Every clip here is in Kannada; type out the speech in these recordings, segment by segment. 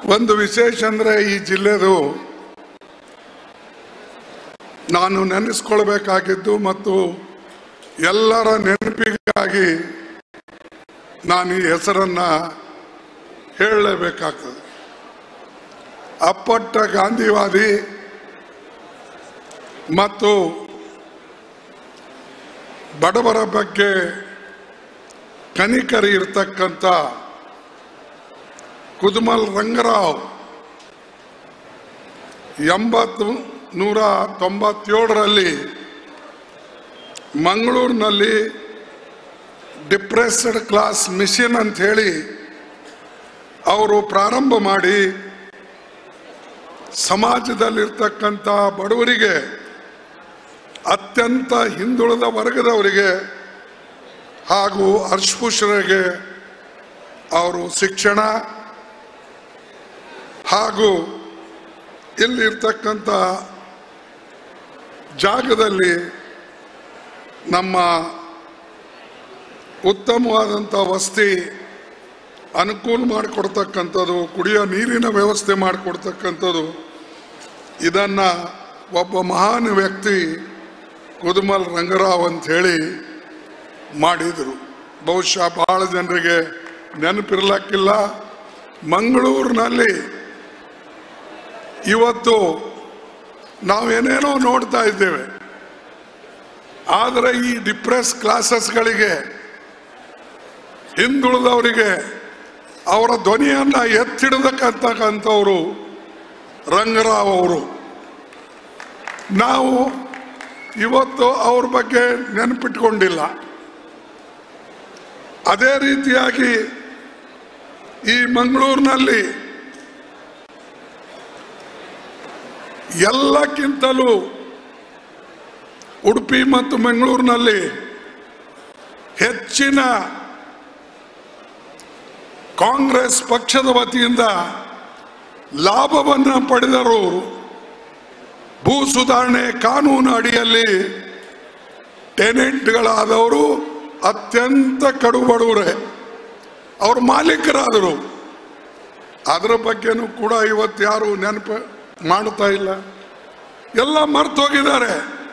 ಒಂದು ವಿಶೇಷ ಅಂದರೆ ಈ ಜಿಲ್ಲೆದು ನಾನು ನೆನೆಸ್ಕೊಳ್ಬೇಕಾಗಿದ್ದು ಮತ್ತು ಎಲ್ಲರ ನೆನಪಿಗಾಗಿ ನಾನು ಈ ಹೆಸರನ್ನ ಹೇಳಲೇಬೇಕಾಗ್ತದೆ ಅಪ್ಪಟ್ಟ ಗಾಂಧಿವಾದಿ ಮತ್ತು ಬಡವರ ಬಗ್ಗೆ ಕನಿಕರಿ ಇರ್ತಕ್ಕಂಥ ಕುದುಮಲ್ ರಂಗರಾವ್ ಎಂಬತ್ತು ನೂರ ತೊಂಬತ್ತೇಳರಲ್ಲಿ ಮಂಗಳೂರಿನಲ್ಲಿ ಡಿಪ್ರೆಸ್ಡ್ ಕ್ಲಾಸ್ ಮಿಷನ್ ಅಂತ ಹೇಳಿ ಅವರು ಪ್ರಾರಂಭ ಮಾಡಿ ಸಮಾಜದಲ್ಲಿರ್ತಕ್ಕಂಥ ಬಡವರಿಗೆ ಅತ್ಯಂತ ಹಿಂದುಳಿದ ವರ್ಗದವರಿಗೆ ಹಾಗೂ ಅಸ್ಪೃಶ್ಯರಿಗೆ ಅವರು ಶಿಕ್ಷಣ ಹಾಗೂ ಇಲ್ಲಿರ್ತಕ್ಕಂಥ ಜಾಗದಲ್ಲಿ ನಮ್ಮ ಉತ್ತಮವಾದಂಥ ವಸತಿ ಅನುಕೂಲ ಮಾಡಿಕೊಡ್ತಕ್ಕಂಥದ್ದು ಕುಡಿಯೋ ನೀರಿನ ವ್ಯವಸ್ಥೆ ಮಾಡಿಕೊಡ್ತಕ್ಕಂಥದ್ದು ಇದನ್ನು ಒಬ್ಬ ಮಹಾನ್ ವ್ಯಕ್ತಿ ಕುದುಮಲ್ ರಂಗರಾವ್ ಅಂತ ಹೇಳಿ ಮಾಡಿದರು ಬಹುಶಃ ಬಹಳ ಜನರಿಗೆ ನೆನಪಿರ್ಲಕ್ಕಿಲ್ಲ ಮಂಗಳೂರಿನಲ್ಲಿ ಇವತ್ತು ನಾವೇನೇನೋ ನೋಡ್ತಾ ಇದ್ದೇವೆ ಆದರೆ ಈ ಡಿಪ್ರೆಸ್ ಕ್ಲಾಸಸ್ಗಳಿಗೆ ಹಿಂದುಳಿದವರಿಗೆ ಅವರ ಧ್ವನಿಯನ್ನ ಎತ್ತಿಡತಕ್ಕಂತಕ್ಕಂಥವರು ರಂಗರಾವ್ ಅವರು ನಾವು ಇವತ್ತು ಅವ್ರ ಬಗ್ಗೆ ನೆನಪಿಟ್ಕೊಂಡಿಲ್ಲ ಅದೇ ರೀತಿಯಾಗಿ ಈ ಮಂಗಳೂರಿನಲ್ಲಿ ಎಲ್ಲಕ್ಕಿಂತಲೂ ಉಡುಪಿ ಮತ್ತು ಮಂಗಳೂರಿನಲ್ಲಿ ಹೆಚ್ಚಿನ ಕಾಂಗ್ರೆಸ್ ಪಕ್ಷದ ವತಿಯಿಂದ ಲಾಭವನ್ನು ಪಡೆದರು ಭೂ ಸುಧಾರಣೆ ಕಾನೂನು ಅಡಿಯಲ್ಲಿ ಟೆನೆಂಟ್ಗಳಾದವರು ಅತ್ಯಂತ ಕಡು ಬಡವರೇ ಅವ್ರ ಮಾಲೀಕರಾದರು ಅದರ ಬಗ್ಗೆನೂ ಕೂಡ ಇವತ್ತು ಯಾರು ನೆನಪು ಮಾಡ್ತಾ ಇಲ್ಲ ಎಲ್ಲ ಮರ್ತು ಹೋಗಿದ್ದಾರೆ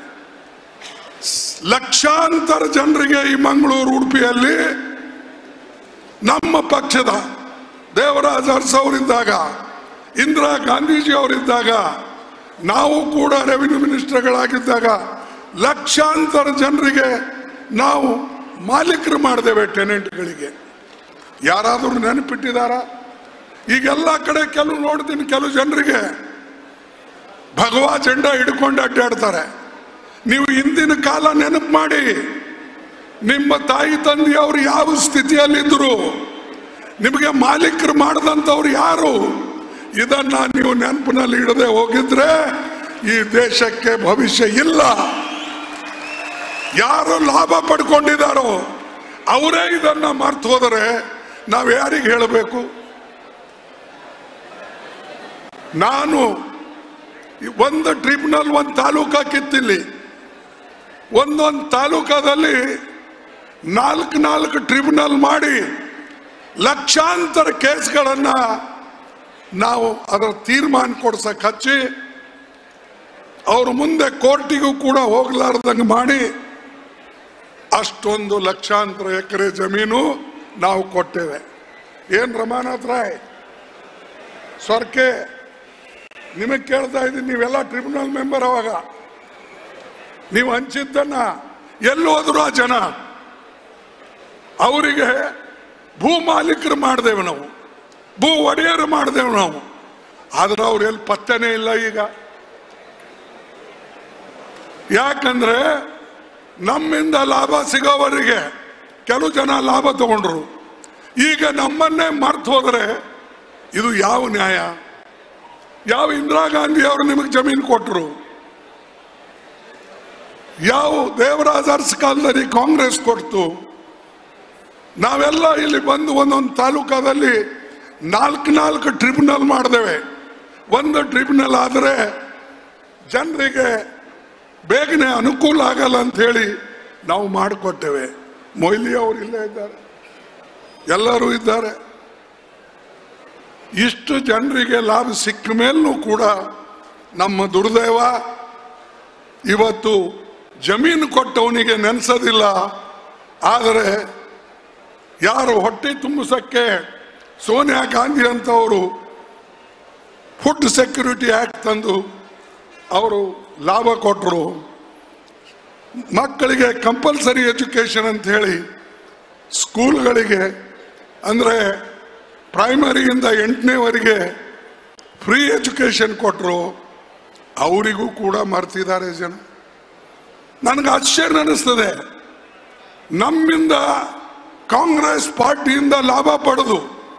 ಲಕ್ಷಾಂತರ ಜನರಿಗೆ ಈ ಮಂಗಳೂರು ಉಡುಪಿಯಲ್ಲಿ ನಮ್ಮ ಪಕ್ಷದ ದೇವರಾಜ ಅರಸ್ ಅವರಿದ್ದಾಗ ಇಂದಿರಾ ಗಾಂಧೀಜಿ ಅವರಿದ್ದಾಗ ನಾವು ಕೂಡ ರೆವಿನ್ಯೂ ಮಿನಿಸ್ಟರ್ಗಳಾಗಿದ್ದಾಗ ಲಕ್ಷಾಂತರ ಜನರಿಗೆ ನಾವು ಮಾಲೀಕರು ಮಾಡಿದ್ದೇವೆ ಟೆನೆಂಟ್ಗಳಿಗೆ ಯಾರಾದರೂ ನೆನಪಿಟ್ಟಿದ್ದಾರಾ ಈಗೆಲ್ಲ ಕಡೆ ಕೆಲವು ನೋಡ್ತೀನಿ ಕೆಲವು ಜನರಿಗೆ ಭಗವಾ ಜೆಂಡ ಹಿಡ್ಕೊಂಡು ಅಡ್ಡಾಡ್ತಾರೆ ನೀವು ಹಿಂದಿನ ಕಾಲ ನೆನಪು ಮಾಡಿ ನಿಮ್ಮ ತಾಯಿ ತಂದೆಯವರು ಯಾವ ಸ್ಥಿತಿಯಲ್ಲಿದ್ದರು ನಿಮಗೆ ಮಾಲೀಕರು ಮಾಡದಂಥವ್ರು ಯಾರು ಇದನ್ನ ನೀವು ನೆನಪಿನಲ್ಲಿ ಇಡದೆ ಹೋಗಿದ್ರೆ ಈ ದೇಶಕ್ಕೆ ಭವಿಷ್ಯ ಇಲ್ಲ ಯಾರು ಲಾಭ ಪಡ್ಕೊಂಡಿದ್ದಾರೋ ಅವರೇ ಇದನ್ನ ಮರ್ತು ಹೋದರೆ ನಾವು ಯಾರಿಗೆ ಹೇಳಬೇಕು ನಾನು ಒಂದು ಟ್ರಿಬ್ಯುನಲ್ ಒಂದು ತಾಲೂಕ ಕಿತ್ತಿಲ್ಲಿ ಒಂದೊಂದು ತಾಲೂಕದಲ್ಲಿ ನಾಲ್ಕು ನಾಲ್ಕು ಟ್ರಿಬ್ಯುನಲ್ ಮಾಡಿ ಲಕ್ಷಾಂತರ ಕೇಸ್ಗಳನ್ನ ನಾವು ಅದರ ತೀರ್ಮಾನ ಕೊಡ್ಸಕ್ ಹಚ್ಚಿ ಅವ್ರ ಮುಂದೆ ಕೋರ್ಟಿಗೂ ಕೂಡ ಹೋಗ್ಲಾರ್ದಂಗೆ ಮಾಡಿ ಅಷ್ಟೊಂದು ಲಕ್ಷಾಂತರ ಎಕರೆ ಜಮೀನು ನಾವು ಕೊಟ್ಟೇವೆ ಏನ್ ರಮಾನಾಥ್ ರಾಯ್ ಸ್ವರ್ಕೆ ನಿಮಗೆ ಕೇಳ್ತಾ ಇದ್ದೀನಿ ನೀವೆಲ್ಲ ಟ್ರಿಬ್ಯುನಲ್ ಮೆಂಬರ್ ಅವಾಗ ನೀವು ಹಂಚಿದ್ದನ್ನ ಎಲ್ಲಿ ಹೋದ್ರು ಆ ಜನ ಅವರಿಗೆ ಭೂ ಮಾಲೀಕರು ಮಾಡಿದೆವು ನಾವು ಭೂ ಒಡೆಯರು ಮಾಡಿದೆವು ನಾವು ಆದ್ರೆ ಅವ್ರು ಎಲ್ಲಿ ಪತ್ತೆನೇ ಇಲ್ಲ ಈಗ ಯಾಕಂದ್ರೆ ನಮ್ಮಿಂದ ಲಾಭ ಸಿಗೋವರಿಗೆ ಕೆಲವು ಜನ ಲಾಭ ತಗೊಂಡ್ರು ಈಗ ನಮ್ಮನ್ನೇ ಮರ್ತು ಹೋದ್ರೆ ಇದು ಯಾವ ನ್ಯಾಯ ಯಾವ ಇಂದಿರಾ ಗಾಂಧಿ ಅವರು ನಿಮಗೆ ಜಮೀನು ಕೊಟ್ಟರು ಯಾವ ದೇವರಾಜ ಅರಸ್ ಕಾಲದಲ್ಲಿ ಕಾಂಗ್ರೆಸ್ ಕೊಡ್ತು ನಾವೆಲ್ಲ ಇಲ್ಲಿ ಬಂದು ಒಂದೊಂದು ತಾಲೂಕಾದಲ್ಲಿ ನಾಲ್ಕು ನಾಲ್ಕು ಟ್ರಿಬ್ಯುನಲ್ ಮಾಡಿದೇವೆ ಒಂದು ಟ್ರಿಬ್ಯುನಲ್ ಆದರೆ ಜನರಿಗೆ ಬೇಗನೆ ಅನುಕೂಲ ಆಗಲ್ಲ ಅಂತ ಹೇಳಿ ನಾವು ಮಾಡಿಕೊಟ್ಟೇವೆ ಮೊಯ್ಲಿ ಅವರು ಇಲ್ಲೇ ಇದ್ದಾರೆ ಎಲ್ಲರೂ ಇದ್ದಾರೆ ಇಷ್ಟು ಜನರಿಗೆ ಲಾಭ ಸಿಕ್ಕ ಮೇಲೂ ಕೂಡ ನಮ್ಮ ದುರ್ದೈವ ಇವತ್ತು ಜಮೀನು ಕೊಟ್ಟವನಿಗೆ ನೆನೆಸೋದಿಲ್ಲ ಆದರೆ ಯಾರು ಹೊಟ್ಟೆ ತುಂಬಿಸಕ್ಕೆ ಸೋನಿಯಾ ಗಾಂಧಿ ಅಂತವರು ಫುಡ್ ಸೆಕ್ಯೂರಿಟಿ ಆಕ್ಟ್ ತಂದು ಅವರು ಲಾಭ ಕೊಟ್ಟರು ಮಕ್ಕಳಿಗೆ ಕಂಪಲ್ಸರಿ ಎಜುಕೇಶನ್ ಅಂತ ಹೇಳಿ ಸ್ಕೂಲ್ಗಳಿಗೆ ಅಂದರೆ ಪ್ರೈಮರಿಯಿಂದ ಎಂಟನೇವರೆಗೆ ಫ್ರೀ ಎಜುಕೇಶನ್ ಕೊಟ್ಟರು ಅವರಿಗೂ ಕೂಡ ಮರ್ತಿದ್ದಾರೆ ಜನ ನನಗೆ ಆಶ್ಚರ್ಯ ಅನ್ನಿಸ್ತದೆ ನಮ್ಮಿಂದ ಕಾಂಗ್ರೆಸ್ ಪಾರ್ಟಿಯಿಂದ ಲಾಭ ಪಡೆದು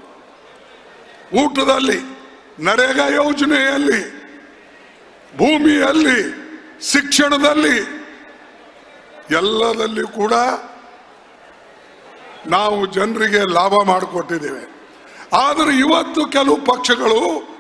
ಊಟದಲ್ಲಿ ನರೇಗಾ ಯೋಜನೆಯಲ್ಲಿ ಭೂಮಿಯಲ್ಲಿ ಶಿಕ್ಷಣದಲ್ಲಿ ಎಲ್ಲದಲ್ಲಿ ಕೂಡ ನಾವು ಜನರಿಗೆ ಲಾಭ ಮಾಡಿಕೊಟ್ಟಿದ್ದೇವೆ ಆದರೆ ಇವತ್ತು ಕೆಲವು ಪಕ್ಷಗಳು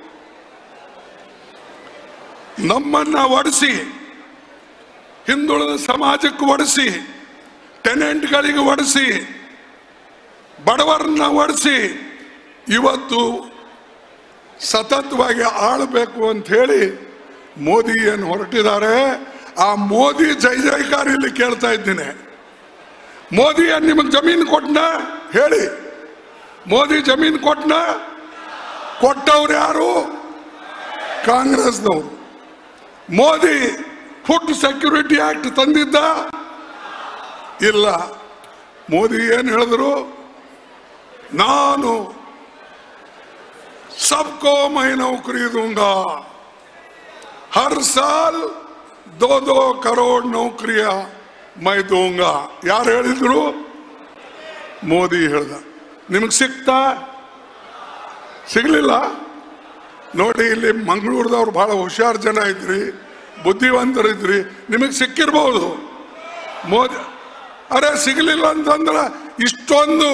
ನಮ್ಮನ್ನ ಒಡಿಸಿ ಹಿಂದುಳಿದ ಸಮಾಜಕ್ಕೆ ಒಡಿಸಿ ಟೆನೆಂಟ್ಗಳಿಗೆ ಒಡಿಸಿ ಬಡವರನ್ನ ಒಡಿಸಿ ಇವತ್ತು ಸತತವಾಗಿ ಆಳಬೇಕು ಅಂತ ಹೇಳಿ ಮೋದಿ ಏನು ಹೊರಟಿದ್ದಾರೆ ಆ ಮೋದಿ ಜೈ ಜೈಕಾರ ಇಲ್ಲಿ ಕೇಳ್ತಾ ಇದ್ದೀನಿ ಮೋದಿ ಏನ್ ನಿಮಗೆ ಜಮೀನು ಕೊಟ್ನ ಹೇಳಿ ಮೋದಿ ಜಮೀನು ಕೊಟ್ನ ಕೊಟ್ಟವ್ರು ಯಾರು ಕಾಂಗ್ರೆಸ್ನವರು ಮೋದಿ ಫುಡ್ ಸೆಕ್ಯೂರಿಟಿ ಆಕ್ಟ್ ತಂದಿದ್ದ ಇಲ್ಲ ಮೋದಿ ಏನು ಹೇಳಿದ್ರು ನಾನು सबको मैं नौकरी दूंगा हर साल दो दो करोड़ नौकरियां मैं दूंगा ಯಾರು ಹೇಳಿದ್ರು ಮೋದಿ ಹೇಳ್ದ ನಿಮಗೆ ಸಿಕ್ತಾ ಸಿಗ್ಲಿಲ್ಲ ನೋಡಿ ಇಲ್ಲಿ ಮಂಗಳೂರದವ್ರು ಬಹಳ ಹುಷಾರ್ ಜನ ಇದ್ರಿ ಬುದ್ಧಿವಂತರಿದ್ರಿ ನಿಮಗೆ ಸಿಕ್ಕಿರ್ಬೋದು ಮೋದಿ ಅರೆ ಸಿಗ್ಲಿಲ್ಲ ಅಂತಂದ್ರೆ ಇಷ್ಟೊಂದು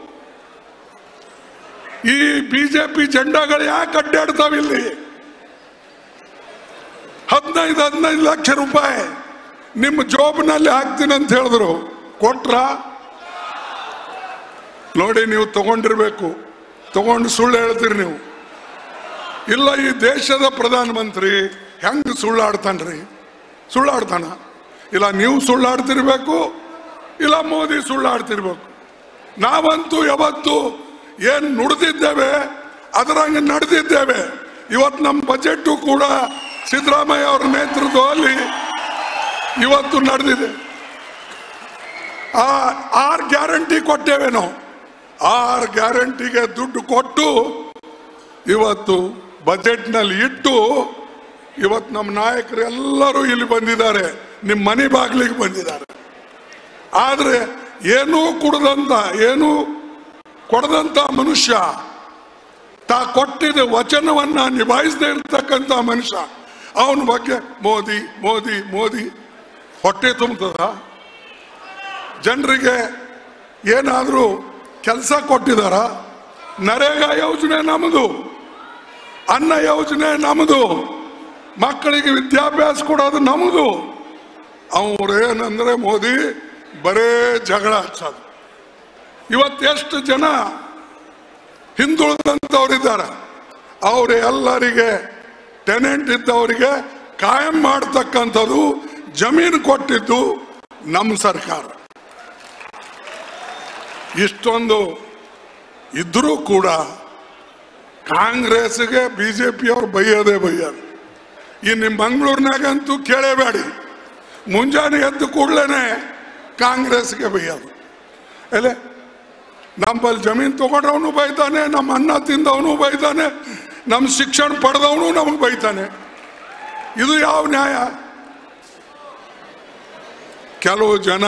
ಈ ಬಿಜೆಪಿ ಜೆಂಡಾಗಳು ಯಾಕೆ ಅಡ್ಡಾಡ್ತಾವ ಇಲ್ಲಿ ಹದಿನೈದು ಹದಿನೈದು ಲಕ್ಷ ರೂಪಾಯಿ ನಿಮ್ಮ ಜಾಬ್ನಲ್ಲಿ ಹಾಕ್ತೀನಿ ಅಂತ ಹೇಳಿದ್ರು ಕೊಟ್ರ ನೋಡಿ ನೀವು ತಗೊಂಡಿರ್ಬೇಕು ತಗೊಂಡು ಸುಳ್ಳು ಹೇಳ್ತೀರಿ ನೀವು ಇಲ್ಲ ಈ ದೇಶದ ಪ್ರಧಾನಮಂತ್ರಿ ಹೆಂಗ್ ಸುಳ್ಳಾಡ್ತಾನ್ರಿ ಸುಳ್ಳಾಡ್ತಾನ ಇಲ್ಲ ನೀವು ಸುಳ್ಳಾಡ್ತಿರ್ಬೇಕು ಇಲ್ಲ ಮೋದಿ ಸುಳ್ಳಾಡ್ತಿರ್ಬೇಕು ನಾವಂತೂ ಯಾವತ್ತು ಏನ್ ನುಡಿದಿದ್ದೇವೆ ಅದರಂಗೆ ನಡೆದಿದ್ದೇವೆ ಇವತ್ತು ನಮ್ಮ ಬಜೆಟ್ ಕೂಡ ಸಿದ್ದರಾಮಯ್ಯ ಅವರ ನೇತೃತ್ವದಲ್ಲಿ ಇವತ್ತು ನಡೆದಿದೆ ಆ ಆರ್ ಗ್ಯಾರಂಟಿ ಕೊಟ್ಟೇವೆ ನಾವು ಆರ್ ಗ್ಯಾರಂಟಿಗೆ ದುಡ್ಡು ಕೊಟ್ಟು ಇವತ್ತು ಬಜೆಟ್ನಲ್ಲಿ ಇಟ್ಟು ಇವತ್ತು ನಮ್ಮ ನಾಯಕರು ಎಲ್ಲರೂ ಇಲ್ಲಿ ಬಂದಿದ್ದಾರೆ ನಿಮ್ಮ ಮನೆ ಬಾಗಿಲಿಗೆ ಬಂದಿದ್ದಾರೆ ಆದ್ರೆ ಏನೂ ಕುಡದಂತ ಏನೂ ಕೊಡದಂತ ಮನುಷ್ಯ ತಾ ಕೊಟ್ಟಿದ್ದ ವಚನವನ್ನ ನಿಭಾಯಿಸದೇ ಇರ್ತಕ್ಕಂಥ ಮನುಷ್ಯ ಅವನ ಬಗ್ಗೆ ಮೋದಿ ಮೋದಿ ಮೋದಿ ಹೊಟ್ಟೆ ತುಂಬುತ್ತದ ಜನರಿಗೆ ಏನಾದರೂ ಕೆಲಸ ಕೊಟ್ಟಿದಾರ ನರೇಗಾ ಯೋಜನೆ ನಮ್ಮದು ಅನ್ನ ಯೋಜನೆ ನಮ್ಮದು ಮಕ್ಕಳಿಗೆ ವಿದ್ಯಾಭ್ಯಾಸ ಕೊಡೋದು ನಮ್ಮದು ಅವ್ರೇನಂದ್ರೆ ಮೋದಿ ಬರೇ ಜಗಳ ಹಚ್ಚೋದು ಇವತ್ತೆಷ್ಟು ಜನ ಹಿಂದುಳಿದಂಥವ್ರಿದ್ದಾರೆ ಅವ್ರ ಎಲ್ಲರಿಗೆ ಟೆನೆಂಟ್ ಇದ್ದವರಿಗೆ ಕಾಯಂ ಮಾಡ್ತಕ್ಕಂಥದ್ದು ಜಮೀನು ಕೊಟ್ಟಿದ್ದು ನಮ್ಮ ಸರ್ಕಾರ ಇಷ್ಟೊಂದು ಇದ್ರೂ ಕೂಡ ಕಾಂಗ್ರೆಸ್ಗೆ ಬಿಜೆಪಿಯವ್ರು ಬೈಯೋದೇ ಬೈಯೋದು ಈ ನಿಮ್ಮ ಮಂಗಳೂರಿನಾಗಂತೂ ಕೇಳೇಬೇಡಿ ಮುಂಜಾನೆ ಎದ್ದು ಕೂಡಲೇ ಕಾಂಗ್ರೆಸ್ಗೆ ಬೈಯೋದು ಅಲ್ಲೇ ನಮ್ಮಲ್ಲಿ ಜಮೀನು ತಗೊಂಡವನು ಬೈತಾನೆ ನಮ್ಮ ಅನ್ನ ತಿಂದವನು ಬೈತಾನೆ ನಮ್ಮ ಶಿಕ್ಷಣ ಪಡೆದವನು ನಮಗೆ ಬೈತಾನೆ ಇದು ಯಾವ ನ್ಯಾಯ ಕೆಲವು ಜನ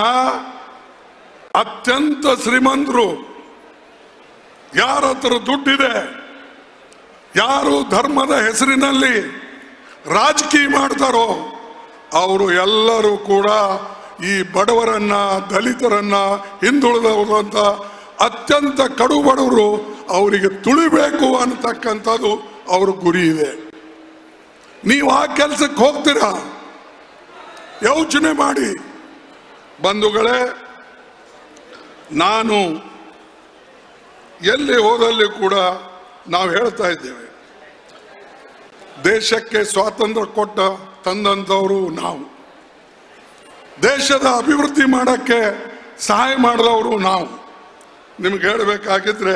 ಅತ್ಯಂತ ಶ್ರೀಮಂತರು ಯಾರ ಹತ್ರ ದುಡ್ಡಿದೆ ಯಾರು ಧರ್ಮದ ಹೆಸರಿನಲ್ಲಿ ರಾಜಕೀಯ ಮಾಡ್ತಾರೋ ಅವರು ಎಲ್ಲರೂ ಕೂಡ ಈ ಬಡವರನ್ನ ದಲಿತರನ್ನ ಹಿಂದುಳಿದವರು ಅಂತ ಅತ್ಯಂತ ಕಡು ಬಡವರು ಅವರಿಗೆ ತುಳಿಬೇಕು ಅನ್ನತಕ್ಕಂಥದ್ದು ಅವ್ರ ಗುರಿ ಇದೆ ನೀವು ಆ ಕೆಲಸಕ್ಕೆ ಹೋಗ್ತೀರಾ ಯೋಚನೆ ಮಾಡಿ ಬಂಧುಗಳೇ ನಾನು ಎಲ್ಲಿ ಹೋದಲ್ಲಿ ಕೂಡ ನಾವು ಹೇಳ್ತಾ ಇದ್ದೇವೆ ದೇಶಕ್ಕೆ ಸ್ವಾತಂತ್ರ್ಯ ಕೊಟ್ಟ ತಂದಂಥವರು ನಾವು ದೇಶದ ಅಭಿವೃದ್ಧಿ ಮಾಡಕ್ಕೆ ಸಹಾಯ ಮಾಡಿದವರು ನಾವು ನಿಮ್ಗೆ ಹೇಳಬೇಕಾಗಿದ್ರೆ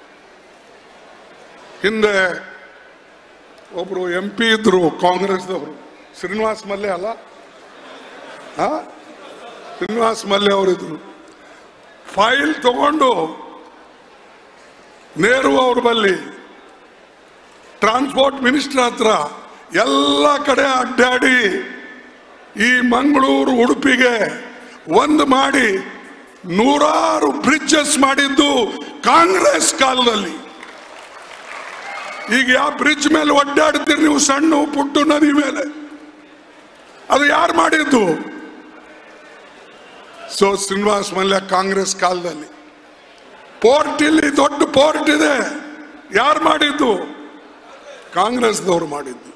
ಹಿಂದೆ ಒಬ್ರು ಎಂ ಪಿ ಇದ್ರು ಕಾಂಗ್ರೆಸ್ದವರು ಶ್ರೀನಿವಾಸ್ ಮಲ್ಯ ಅಲ್ಲ ಆ? ಶ್ರೀನಿವಾಸ್ ಮಲ್ಯ ಅವರಿದ್ರು ಫೈಲ್ ತಗೊಂಡು ನೇರು ಅವ್ರ ಬಲ್ಲಿ ಟ್ರಾನ್ಸ್ಪೋರ್ಟ್ ಮಿನಿಸ್ಟರ್ ಹತ್ರ ಎಲ್ಲ ಕಡೆ ಅಡ್ಡಾಡಿ ಈ ಮಂಗಳೂರು ಉಡುಪಿಗೆ ಒಂದು ಮಾಡಿ ನೂರಾರು ಬ್ರಿಡ್ಜಸ್ ಮಾಡಿದ್ದು ಕಾಂಗ್ರೆಸ್ ಕಾಲದಲ್ಲಿ ಈಗ ಯಾವ ಬ್ರಿಡ್ಜ್ ಮೇಲೆ ಒಡ್ಡಾಡ್ತೀರಿ ನೀವು ಸಣ್ಣ ಪುಟ್ಟು ನದಿ ಮೇಲೆ ಅದು ಯಾರು ಮಾಡಿದ್ದು ಸೊ ಶ್ರೀನಿವಾಸ್ ಮಲ್ಯ ಕಾಂಗ್ರೆಸ್ ಕಾಲದಲ್ಲಿ ಪೋರ್ಟ್ ಇಲ್ಲಿ ದೊಡ್ಡ ಪೋರ್ಟ್ ಇದೆ ಯಾರು ಮಾಡಿದ್ದು ಕಾಂಗ್ರೆಸ್ದವ್ರು ಮಾಡಿದ್ದು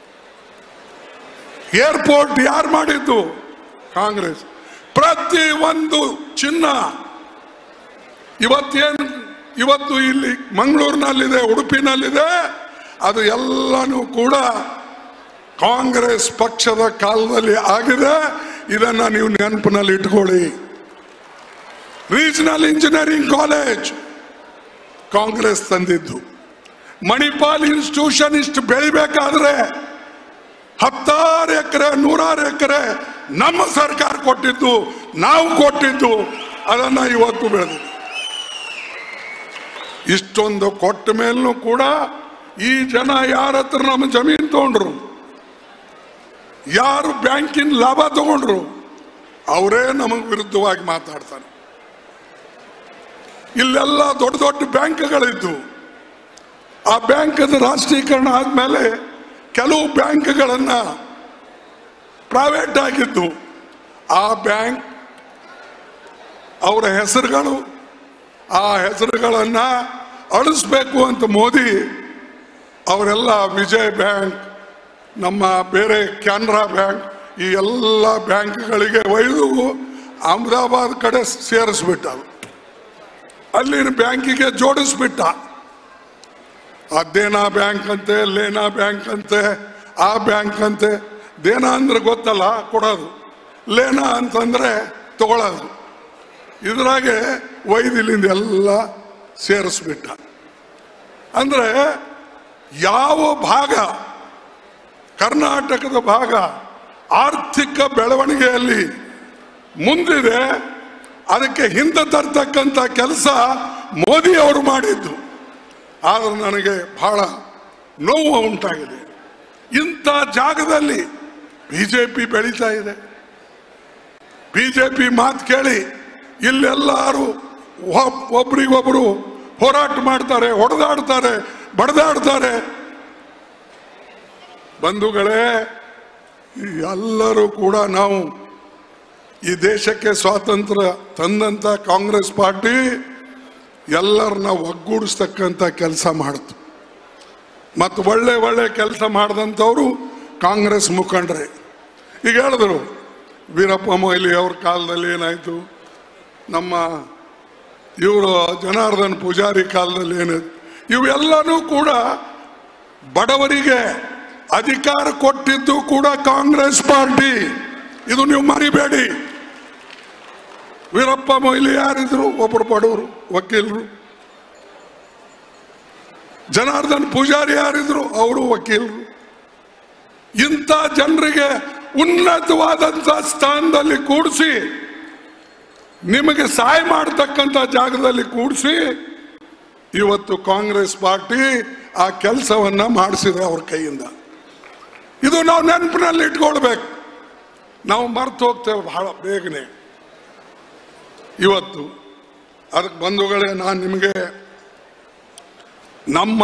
ಏರ್ಪೋರ್ಟ್ ಯಾರು ಮಾಡಿದ್ದು ಕಾಂಗ್ರೆಸ್ ಪ್ರತಿ ಒಂದು ಚಿನ್ನ ಇವತ್ತೇನು ಇವತ್ತು ಇಲ್ಲಿ ಮಂಗಳೂರಿನಲ್ಲಿದೆ ಉಡುಪಿನಲ್ಲಿದೆ ಅದು ಎಲ್ಲನೂ ಕೂಡ ಕಾಂಗ್ರೆಸ್ ಪಕ್ಷದ ಕಾಲದಲ್ಲಿ ಆಗಿದೆ ಇದನ್ನ ನೀವು ನೆನಪಿನಲ್ಲಿ ಇಟ್ಕೊಳ್ಳಿ ರೀಜನಲ್ ಇಂಜಿನಿಯರಿಂಗ್ ಕಾಲೇಜ್ ಕಾಂಗ್ರೆಸ್ ತಂದಿದ್ದು ಮಣಿಪಾಲ್ ಇನ್ಸ್ಟಿಟ್ಯೂಷನ್ ಇಷ್ಟು ಬೆಳಿಬೇಕಾದ್ರೆ ಹತ್ತಾರು ಎಕರೆ ನೂರಾರು ಎಕರೆ ನಮ್ಮ ಸರ್ಕಾರ ಕೊಟ್ಟಿದ್ದು ನಾವು ಕೊಟ್ಟಿದ್ದು ಅದನ್ನ ಇವತ್ತು ಬೆಳೆದಿದೆ ಇಷ್ಟೊಂದು ಕೊಟ್ಟ ಮೇಲೂ ಕೂಡ ಈ ಜನ ಯಾರ ಹತ್ರ ನಮ್ಮ ಜಮೀನು ತಗೊಂಡ್ರು ಯಾರು ಬ್ಯಾಂಕಿನ ಲಾಭ ತಗೊಂಡ್ರು ಅವರೇ ನಮಗೆ ವಿರುದ್ಧವಾಗಿ ಮಾತಾಡ್ತಾರೆ ಇಲ್ಲೆಲ್ಲ ದೊಡ್ಡ ದೊಡ್ಡ ಬ್ಯಾಂಕ್ಗಳಿದ್ದು ಆ ಬ್ಯಾಂಕದ ರಾಷ್ಟ್ರೀಕರಣ ಆದ್ಮೇಲೆ ಕೆಲವು ಬ್ಯಾಂಕ್ಗಳನ್ನ ಪ್ರೈವೇಟ್ ಆಗಿದ್ದು ಆ ಬ್ಯಾಂಕ್ ಅವರ ಹೆಸರುಗಳು ಆ ಹೆಸರುಗಳನ್ನ ಅಳಿಸ್ಬೇಕು ಅಂತ ಮೋದಿ ಅವರೆಲ್ಲ ವಿಜಯ್ ಬ್ಯಾಂಕ್ ನಮ್ಮ ಬೇರೆ ಕ್ಯಾನರಾ ಬ್ಯಾಂಕ್ ಈ ಎಲ್ಲ ಬ್ಯಾಂಕ್ಗಳಿಗೆ ಒಯ್ದು ಅಹಮದಾಬಾದ್ ಕಡೆ ಸೇರಿಸ್ಬಿಟ್ಟ ಅಲ್ಲಿನ ಬ್ಯಾಂಕಿಗೆ ಜೋಡಿಸ್ಬಿಟ್ಟ ಆ ದೇನಾ ಬ್ಯಾಂಕ್ ಅಂತೆ ಲೇನಾ ಬ್ಯಾಂಕ್ ಅಂತೆ ಆ ಬ್ಯಾಂಕ್ ಅಂತೆ ದೇನಾ ಅಂದ್ರೆ ಗೊತ್ತಲ್ಲ ಕೊಡೋದು ಲೇನಾ ಅಂತಂದ್ರೆ ತಗೊಳ್ಳೋದು ಇದ್ರಾಗೆ ವೈದಿಲಿಂದ ಎಲ್ಲ ಸೇರಿಸ್ಬಿಟ್ಟ ಅಂದ್ರೆ ಯಾವ ಭಾಗ ಕರ್ನಾಟಕದ ಭಾಗ ಆರ್ಥಿಕ ಬೆಳವಣಿಗೆಯಲ್ಲಿ ಮುಂದಿದೆ ಅದಕ್ಕೆ ಹಿಂದೆ ತರ್ತಕ್ಕಂಥ ಕೆಲಸ ಮೋದಿ ಅವರು ಮಾಡಿದ್ದು ಆದ್ರೆ ನನಗೆ ಬಹಳ ನೋವು ಉಂಟಾಗಿದೆ ಇಂಥ ಜಾಗದಲ್ಲಿ ಬಿಜೆಪಿ ಬೆಳೀತಾ ಇದೆ ಬಿಜೆಪಿ ಮಾತು ಕೇಳಿ ಇಲ್ಲೆಲ್ಲರೂ ಒಬ್- ಒಬ್ರಿಗೊಬ್ರು ಹೋರಾಟ ಮಾಡ್ತಾರೆ ಹೊಡೆದಾಡ್ತಾರೆ ಬಡದಾಡ್ತಾರೆ ಬಂಧುಗಳೇ ಈ ಎಲ್ಲರೂ ಕೂಡ ನಾವು ಈ ದೇಶಕ್ಕೆ ಸ್ವಾತಂತ್ರ್ಯ ತಂದಂತ ಕಾಂಗ್ರೆಸ್ ಪಾರ್ಟಿ ಎಲ್ಲರನ್ನ ಒಗ್ಗೂಡಿಸ್ತಕ್ಕಂಥ ಕೆಲಸ ಮಾಡಿತು ಮತ್ತು ಒಳ್ಳೆ ಒಳ್ಳೆ ಕೆಲಸ ಮಾಡಿದಂಥವ್ರು ಕಾಂಗ್ರೆಸ್ ಮುಖಂಡರೇ ಈಗ ಹೇಳಿದ್ರು ವೀರಪ್ಪ ಮೊಯ್ಲಿ ಅವ್ರ ಕಾಲದಲ್ಲಿ ಏನಾಯ್ತು ನಮ್ಮ ಇವರು ಜನಾರ್ದನ್ ಪೂಜಾರಿ ಕಾಲದಲ್ಲಿ ಏನಾಯ್ತು ಇವೆಲ್ಲನೂ ಕೂಡ ಬಡವರಿಗೆ ಅಧಿಕಾರ ಕೊಟ್ಟಿದ್ದು ಕೂಡ ಕಾಂಗ್ರೆಸ್ ಪಾರ್ಟಿ ಇದು ನೀವು ಮರಿಬೇಡಿ ವೀರಪ್ಪ ಮೊಯ್ಲಿ ಯಾರಿದ್ರು ಒಬ್ಬರು ಬಡವರು ವಕೀಲರು ಜನಾರ್ದನ್ ಪೂಜಾರಿ ಯಾರಿದ್ರು ಅವರು ವಕೀಲರು ಇಂಥ ಜನರಿಗೆ ಉನ್ನತವಾದಂಥ ಸ್ಥಾನದಲ್ಲಿ ಕೂಡಿಸಿ ನಿಮಗೆ ಸಹಾಯ ಮಾಡತಕ್ಕಂಥ ಜಾಗದಲ್ಲಿ ಕೂಡಿಸಿ ಇವತ್ತು ಕಾಂಗ್ರೆಸ್ ಪಾರ್ಟಿ ಆ ಕೆಲಸವನ್ನ ಮಾಡಿಸಿದೆ ಅವ್ರ ಕೈಯಿಂದ ಇದು ನಾವು ನೆನಪಿನಲ್ಲಿ ಇಟ್ಕೊಳ್ಬೇಕು ನಾವು ಮರ್ತು ಹೋಗ್ತೇವೆ ಬಹಳ ಬೇಗನೆ ಇವತ್ತು ಅದಕ್ಕೆ ಬಂಧುಗಳೇ ನಾನು ನಿಮಗೆ ನಮ್ಮ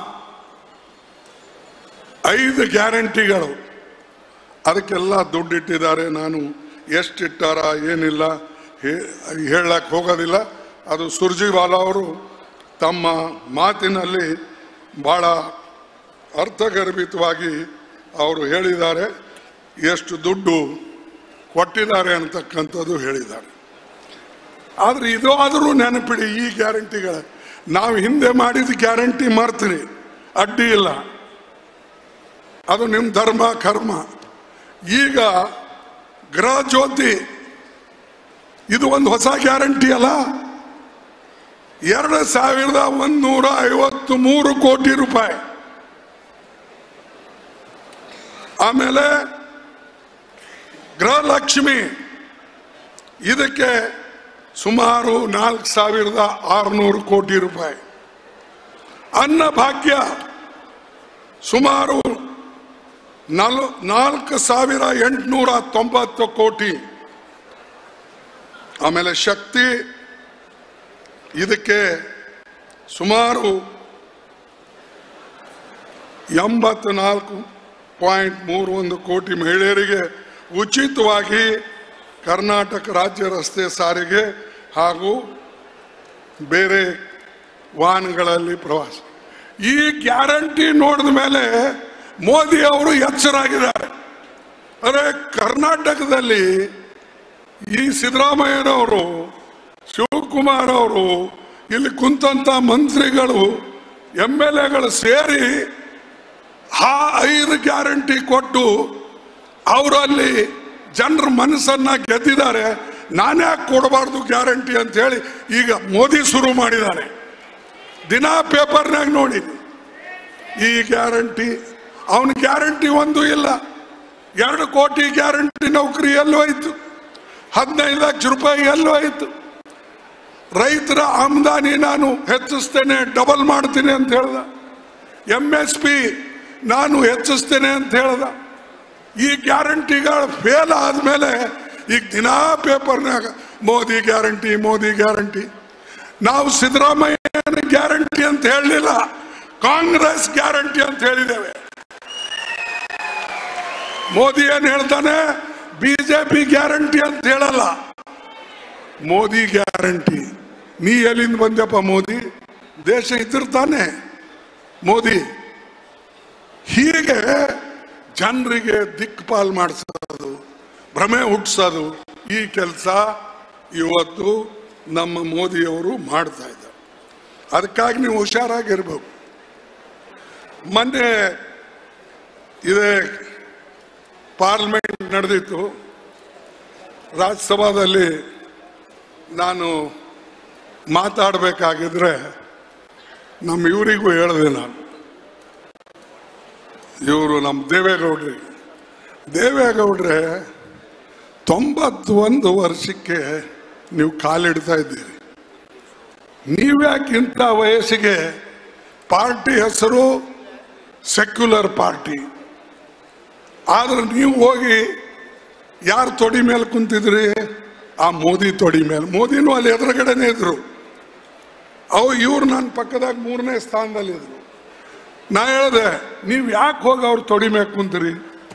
ಐದು ಗ್ಯಾರಂಟಿಗಳು ಅದಕ್ಕೆಲ್ಲ ದುಡ್ಡಿಟ್ಟಿದ್ದಾರೆ ನಾನು ಎಷ್ಟಿಟ್ಟಾರ ಏನಿಲ್ಲ ಹೇಳಕ್ಕೆ ಹೋಗೋದಿಲ್ಲ ಅದು ಸುರ್ಜಿವಾಲ ಅವರು ತಮ್ಮ ಮಾತಿನಲ್ಲಿ ಭಾಳ ಅರ್ಥಗರ್ಭಿತವಾಗಿ ಅವರು ಹೇಳಿದ್ದಾರೆ ಎಷ್ಟು ದುಡ್ಡು ಕೊಟ್ಟಿದ್ದಾರೆ ಅಂತಕ್ಕಂಥದ್ದು ಹೇಳಿದ್ದಾರೆ ಆದರೆ ಇದು ಆದರೂ ನೆನಪಿಡಿ ಈ ಗ್ಯಾರಂಟಿಗಳ ನಾವು ಹಿಂದೆ ಮಾಡಿದ ಗ್ಯಾರಂಟಿ ಮಾಡ್ತೀರಿ ಅಡ್ಡಿ ಇಲ್ಲ ಅದು ನಿಮ್ಮ ಧರ್ಮ ಕರ್ಮ ಈಗ ಗೃಹ ಜ್ಯೋತಿ ಇದು ಒಂದು ಹೊಸ ಗ್ಯಾರಂಟಿ ಅಲ್ಲ ಎರಡು ಸಾವಿರದ ಒಂದೂರ ಐವತ್ತು ಮೂರು ಕೋಟಿ ರೂಪಾಯಿ ಆಮೇಲೆ ಗೃಹಲಕ್ಷ್ಮಿ ಇದಕ್ಕೆ ಸುಮಾರು ನಾಲ್ಕು ಸಾವಿರದ ಆರುನೂರು ಕೋಟಿ ರೂಪಾಯಿ ಅನ್ನಭಾಗ್ಯ ಸುಮಾರು ನಲ್ ನಾಲ್ಕು ಸಾವಿರ ಎಂಟುನೂರ ತೊಂಬತ್ತು ಕೋಟಿ ಆಮೇಲೆ ಶಕ್ತಿ ಇದಕ್ಕೆ ಸುಮಾರು ಎಂಬತ್ನಾಲ್ಕು ಪಾಯಿಂಟ್ ಮೂರು ಒಂದು ಕೋಟಿ ಮಹಿಳೆಯರಿಗೆ ಉಚಿತವಾಗಿ ಕರ್ನಾಟಕ ರಾಜ್ಯ ರಸ್ತೆ ಸಾರಿಗೆ ಹಾಗೂ ಬೇರೆ ವಾಹನಗಳಲ್ಲಿ ಪ್ರವಾಸ ಈ ಗ್ಯಾರಂಟಿ ನೋಡಿದ ಮೇಲೆ ಮೋದಿ ಅವರು ಎಚ್ಚರಾಗಿದ್ದಾರೆ ಅರೆ ಕರ್ನಾಟಕದಲ್ಲಿ ಈ ಸಿದ್ದರಾಮಯ್ಯನವರು ಶಿವಕುಮಾರ್ ಅವರು ಇಲ್ಲಿ ಕುಂತಂತ ಮಂತ್ರಿಗಳು ಎಮ್ ಎಲ್ ಎಗಳು ಸೇರಿ ಆ ಐದು ಗ್ಯಾರಂಟಿ ಕೊಟ್ಟು ಅವರಲ್ಲಿ ಜನರ ಮನಸ್ಸನ್ನ ಗೆದ್ದಿದ್ದಾರೆ ನಾನ್ಯಾಕೆ ಕೊಡಬಾರ್ದು ಗ್ಯಾರಂಟಿ ಅಂತ ಹೇಳಿ ಈಗ ಮೋದಿ ಶುರು ಮಾಡಿದ್ದಾನೆ ದಿನಾ ಪೇಪರ್ನಾಗ ನೋಡಿ ಈ ಗ್ಯಾರಂಟಿ ಅವನ ಗ್ಯಾರಂಟಿ ಒಂದು ಇಲ್ಲ ಎರಡು ಕೋಟಿ ಗ್ಯಾರಂಟಿ ನೌಕರಿ ಎಲ್ಲೋ ಆಯ್ತು ಹದಿನೈದು ಲಕ್ಷ ರೂಪಾಯಿ ಎಲ್ಲೋ ಆಯ್ತು ರೈತರ ಆಮದಾನಿ ನಾನು ಹೆಚ್ಚಿಸ್ತೇನೆ ಡಬಲ್ ಮಾಡ್ತೀನಿ ಅಂತ ಹೇಳ್ದ ಎಂ ಎಸ್ ಪಿ ನಾನು ಹೆಚ್ಚಿಸ್ತೇನೆ ಅಂತ ಹೇಳ್ದ ಈ ಗ್ಯಾರಂಟಿಗಳು ಫೇಲ್ ಆದ್ಮೇಲೆ ಈಗ ದಿನಾ ಪೇಪರ್ನಾಗ ಮೋದಿ ಗ್ಯಾರಂಟಿ ಮೋದಿ ಗ್ಯಾರಂಟಿ ನಾವು ಸಿದ್ದರಾಮಯ್ಯನ ಗ್ಯಾರಂಟಿ ಅಂತ ಹೇಳಲಿಲ್ಲ ಕಾಂಗ್ರೆಸ್ ಗ್ಯಾರಂಟಿ ಅಂತ ಹೇಳಿದ್ದೇವೆ ಮೋದಿ ಏನ್ ಹೇಳ್ತಾನೆ ಬಿಜೆಪಿ ಗ್ಯಾರಂಟಿ ಅಂತ ಹೇಳಲ್ಲ ಮೋದಿ ಗ್ಯಾರಂಟಿ ನೀ ಎಲ್ಲಿಂದ ಬಂದ್ಯಪ್ಪ ಮೋದಿ ದೇಶ ಇದ್ದಿರ್ತಾನೆ ಮೋದಿ ಹೀಗೆ ಜನರಿಗೆ ದಿಕ್ಪಾಲ್ ಮಾಡಿಸೋದು ಭ್ರಮೆ ಹುಟ್ಟಿಸೋದು ಈ ಕೆಲಸ ಇವತ್ತು ನಮ್ಮ ಮೋದಿಯವರು ಮಾಡ್ತಾ ಇದ್ದಾರೆ ಅದಕ್ಕಾಗಿ ನೀವು ಹುಷಾರಾಗಿರ್ಬೇಕು ಮೊನ್ನೆ ಇದೇ ಪಾರ್ಲಿಮೆಂಟ್ ನಡೆದಿತ್ತು ರಾಜ್ಯಸಭಾದಲ್ಲಿ ನಾನು ಮಾತಾಡಬೇಕಾಗಿದ್ರೆ ನಮ್ಮ ಇವರಿಗೂ ಹೇಳಿದೆ ನಾನು ಇವರು ನಮ್ಮ ದೇವೇಗೌಡ್ರಿಗೆ ದೇವೇಗೌಡ್ರೆ ತೊಂಬತ್ತೊಂದು ವರ್ಷಕ್ಕೆ ನೀವು ಕಾಲಿಡ್ತಾ ಇದ್ದೀರಿ ನೀವ್ಯಾಕಿಂತ ವಯಸ್ಸಿಗೆ ಪಾರ್ಟಿ ಹೆಸರು ಸೆಕ್ಯುಲರ್ ಪಾರ್ಟಿ ಆದ್ರೆ ನೀವು ಹೋಗಿ ಯಾರು ತೊಡಿ ಮೇಲೆ ಕುಂತಿದ್ರಿ ಆ ಮೋದಿ ತೊಡಿ ಮೇಲೆ ಮೋದಿನೂ ಅಲ್ಲಿ ಎದುರುಗಡೆನೇ ಇದ್ರು ಅವು ಇವ್ರು ನನ್ನ ಪಕ್ಕದಾಗ ಮೂರನೇ ಸ್ಥಾನದಲ್ಲಿದ್ರು ನಾ ಹೇಳಿದೆ ನೀವು ಯಾಕೆ ಹೋಗಿ ಅವ್ರ ತೊಡಿ ಮೇಲೆ ಕುಂತೀರಿ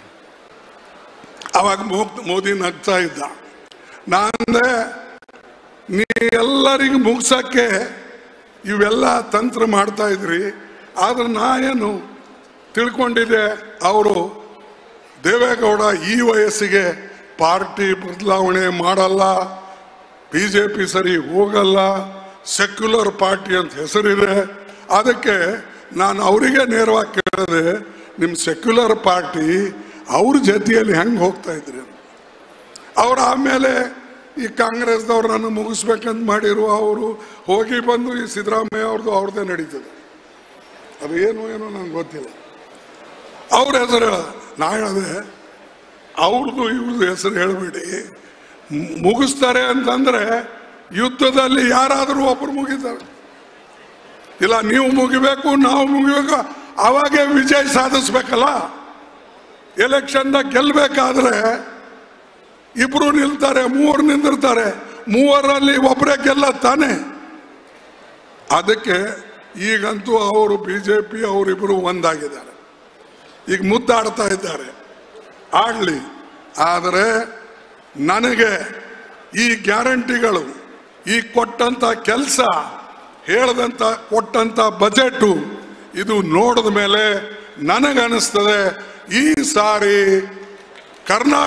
ಅವಾಗ ಮೋ- ಮೋದಿ ನಗ್ತಾ ಇದ್ದ ನಾನಂದೆ ನೀ ಎಲ್ಲರಿಗೂ ಮುಗ್ಸಕ್ಕೆ ಇವೆಲ್ಲ ತಂತ್ರ ಮಾಡ್ತಾ ಇದ್ರಿ ಆದ್ರೆ ನಾ ಏನು ತಿಳ್ಕೊಂಡಿದ್ದೆ ಅವರು ದೇವೇಗೌಡ ಈ ವಯಸ್ಸಿಗೆ ಪಾರ್ಟಿ ಬದಲಾವಣೆ ಮಾಡಲ್ಲ ಬಿ ಜೆ ಪಿ ಸರಿ ಹೋಗಲ್ಲ ಸೆಕ್ಯುಲರ್ ಪಾರ್ಟಿ ಅಂತ ಹೆಸರಿದೆ ಅದಕ್ಕೆ ನಾನು ಅವರಿಗೆ ನೇರವಾಗಿ ಕೇಳಿದೆ ನಿಮ್ಮ ಸೆಕ್ಯುಲರ್ ಪಾರ್ಟಿ ಅವ್ರ ಜೊತೆಯಲ್ಲಿ ಹೆಂಗೆ ಹೋಗ್ತಾ ಇದ್ರಿ ಅವ್ರು ಆಮೇಲೆ ಈ ಕಾಂಗ್ರೆಸ್ದವ್ರನ್ನ ಮುಗಿಸ್ಬೇಕಂತ ಮಾಡಿರು ಅವರು ಹೋಗಿ ಬಂದು ಈ ಸಿದ್ದರಾಮಯ್ಯ ಅವ್ರದ್ದು ಅವ್ರದ್ದೇ ನಡೀತದೆ ಅದು ಏನು ಏನೋ ನಂಗೆ ಗೊತ್ತಿಲ್ಲ ಅವ್ರ ಹೆಸರು ಹೇಳ ನಾ ಹೇಳಿದೆ ಅವ್ರದ್ದು ಇವ್ರದ್ದು ಹೆಸರು ಹೇಳಬೇಡಿ ಮುಗಿಸ್ತಾರೆ ಅಂತಂದ್ರೆ ಯುದ್ಧದಲ್ಲಿ ಯಾರಾದರೂ ಒಬ್ರು ಮುಗಿತಾರೆ ಇಲ್ಲ ನೀವು ಮುಗಿಬೇಕು ನಾವು ಮುಗಿಬೇಕು ಅವಾಗೇ ವಿಜಯ ಸಾಧಿಸ್ಬೇಕಲ್ಲ ಎಲೆಕ್ಷನ್ದಾಗ ಗೆಲ್ಲಬೇಕಾದ್ರೆ ಇಬ್ರು ನಿಲ್ತಾರೆ ಮೂವರು ನಿಂದಿರ್ತಾರೆ ಮೂವರಲ್ಲಿ ಒಬ್ಬರೇ ಗೆಲ್ಲ ತಾನೆ ಅದಕ್ಕೆ ಈಗಂತೂ ಅವರು ಬಿ ಜೆ ಪಿ ಅವರಿಬ್ಬರು ಒಂದಾಗಿದ್ದಾರೆ ಈಗ ಮುದ್ದಾಡ್ತಾ ಇದ್ದಾರೆ ಆಡ್ಲಿ ಆದರೆ ನನಗೆ ಈ ಗ್ಯಾರಂಟಿಗಳು ಈ ಕೊಟ್ಟಂತ ಕೆಲಸ ಹೇಳದಂತ ಕೊಟ್ಟಂತ ಬಜೆಟು ಇದು ನೋಡಿದ ಮೇಲೆ ನನಗನ್ನಿಸ್ತದೆ ಈ ಸಾರಿ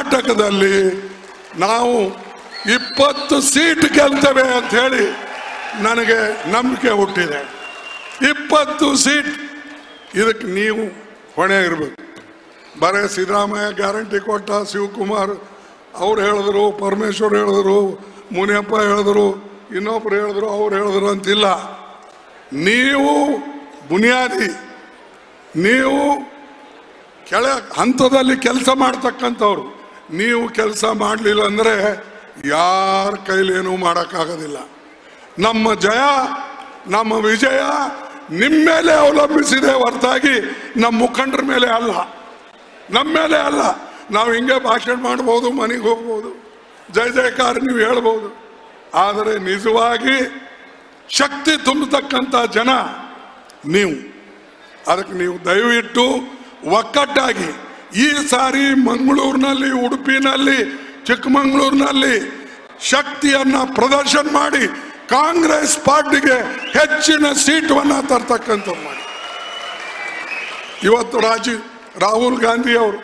ಕರ್ನಾಟಕದಲ್ಲಿ ನಾವು ಇಪ್ಪತ್ತು ಸೀಟ್ ಗೆಲ್ತೇವೆ ಅಂತ ಹೇಳಿ ನನಗೆ ನಂಬಿಕೆ ಹುಟ್ಟಿದೆ ಇಪ್ಪತ್ತು ಸೀಟ್ ಇದಕ್ಕೆ ನೀವು ಹೊಣೆ ಇರಬೇಕು ಬರೇ ಸಿದ್ದರಾಮಯ್ಯ ಗ್ಯಾರಂಟಿ ಕೊಟ್ಟ ಶಿವಕುಮಾರ್ ಅವ್ರು ಹೇಳಿದ್ರು ಪರಮೇಶ್ವರ್ ಹೇಳಿದ್ರು ಮುನಿಯಪ್ಪ ಹೇಳಿದ್ರು ಇನ್ನೊಬ್ರು ಹೇಳಿದ್ರು ಅವ್ರು ಹೇಳಿದ್ರು ಅಂತಿಲ್ಲ ನೀವು ಬುನಿಯಾದಿ ನೀವು ಕೆಳ ಹಂತದಲ್ಲಿ ಕೆಲಸ ಮಾಡ್ತಕ್ಕಂಥವ್ರು ನೀವು ಕೆಲಸ ಮಾಡಲಿಲ್ಲ ಅಂದರೆ ಯಾರ ಕೈಲೇನೂ ಮಾಡೋಕ್ಕಾಗೋದಿಲ್ಲ ನಮ್ಮ ಜಯ ನಮ್ಮ ವಿಜಯ ನಿಮ್ಮ ಮೇಲೆ ಅವಲಂಬಿಸಿದೆ ಹೊರತಾಗಿ ನಮ್ಮ ಮುಖಂಡರ ಮೇಲೆ ಅಲ್ಲ ನಮ್ಮ ಮೇಲೆ ಅಲ್ಲ ನಾವು ಹಿಂಗೆ ಭಾಷಣ ಮಾಡ್ಬೋದು ಮನೆಗೆ ಹೋಗ್ಬೋದು ಜಯ ಜಯಕಾರ ನೀವು ಹೇಳ್ಬೋದು ಆದರೆ ನಿಜವಾಗಿ ಶಕ್ತಿ ತುಂಬತಕ್ಕಂಥ ಜನ ನೀವು ಅದಕ್ಕೆ ನೀವು ದಯವಿಟ್ಟು ಒಕ್ಕಟ್ಟಾಗಿ ಈ ಸಾರಿ ಮಂಗಳೂರಿನಲ್ಲಿ ಉಡುಪಿನಲ್ಲಿ ಚಿಕ್ಕಮಗಳೂರಿನಲ್ಲಿ ಶಕ್ತಿಯನ್ನ ಪ್ರದರ್ಶನ ಮಾಡಿ ಕಾಂಗ್ರೆಸ್ ಪಾರ್ಟಿಗೆ ಹೆಚ್ಚಿನ ಸೀಟನ್ನ ತರ್ತಕ್ಕಂಥದ್ದು ಮಾಡಿ ಇವತ್ತು ರಾಜೀವ್ ರಾಹುಲ್ ಗಾಂಧಿ ಅವರು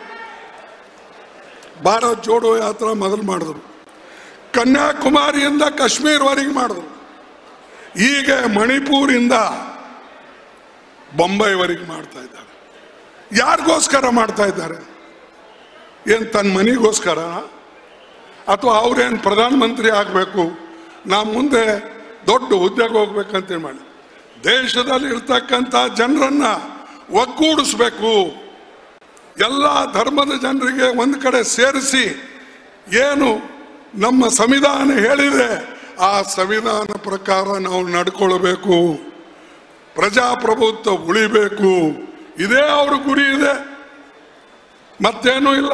ಭಾರತ್ ಜೋಡೋ ಯಾತ್ರಾ ಮೊದಲು ಮಾಡಿದ್ರು ಕನ್ಯಾಕುಮಾರಿಯಿಂದ ಕಾಶ್ಮೀರ್ವರೆಗೆ ಮಾಡಿದ್ರು ಈಗ ಮಣಿಪೂರಿಂದ ಬೊಂಬೈವರೆಗೆ ಮಾಡ್ತಾ ಇದ್ದಾರೆ ಯಾರಿಗೋಸ್ಕರ ಮಾಡ್ತಾ ಇದ್ದಾರೆ ಏನು ತನ್ನ ಮನೆಗೋಸ್ಕರ ಅಥವಾ ಅವ್ರೇನು ಪ್ರಧಾನಮಂತ್ರಿ ಆಗಬೇಕು ನಾ ಮುಂದೆ ದೊಡ್ಡ ಹುದ್ದೆಗೆ ಹೋಗ್ಬೇಕಂತ ಮಾಡಿ ದೇಶದಲ್ಲಿ ಇರ್ತಕ್ಕಂಥ ಜನರನ್ನ ಒಗ್ಗೂಡಿಸ್ಬೇಕು ಎಲ್ಲ ಧರ್ಮದ ಜನರಿಗೆ ಒಂದು ಕಡೆ ಸೇರಿಸಿ ಏನು ನಮ್ಮ ಸಂವಿಧಾನ ಹೇಳಿದೆ ಆ ಸಂವಿಧಾನ ಪ್ರಕಾರ ನಾವು ನಡ್ಕೊಳ್ಬೇಕು ಪ್ರಜಾಪ್ರಭುತ್ವ ಉಳಿಬೇಕು ಇದೇ ಅವ್ರ ಗುರಿ ಇದೆ ಮತ್ತೇನೂ ಇಲ್ಲ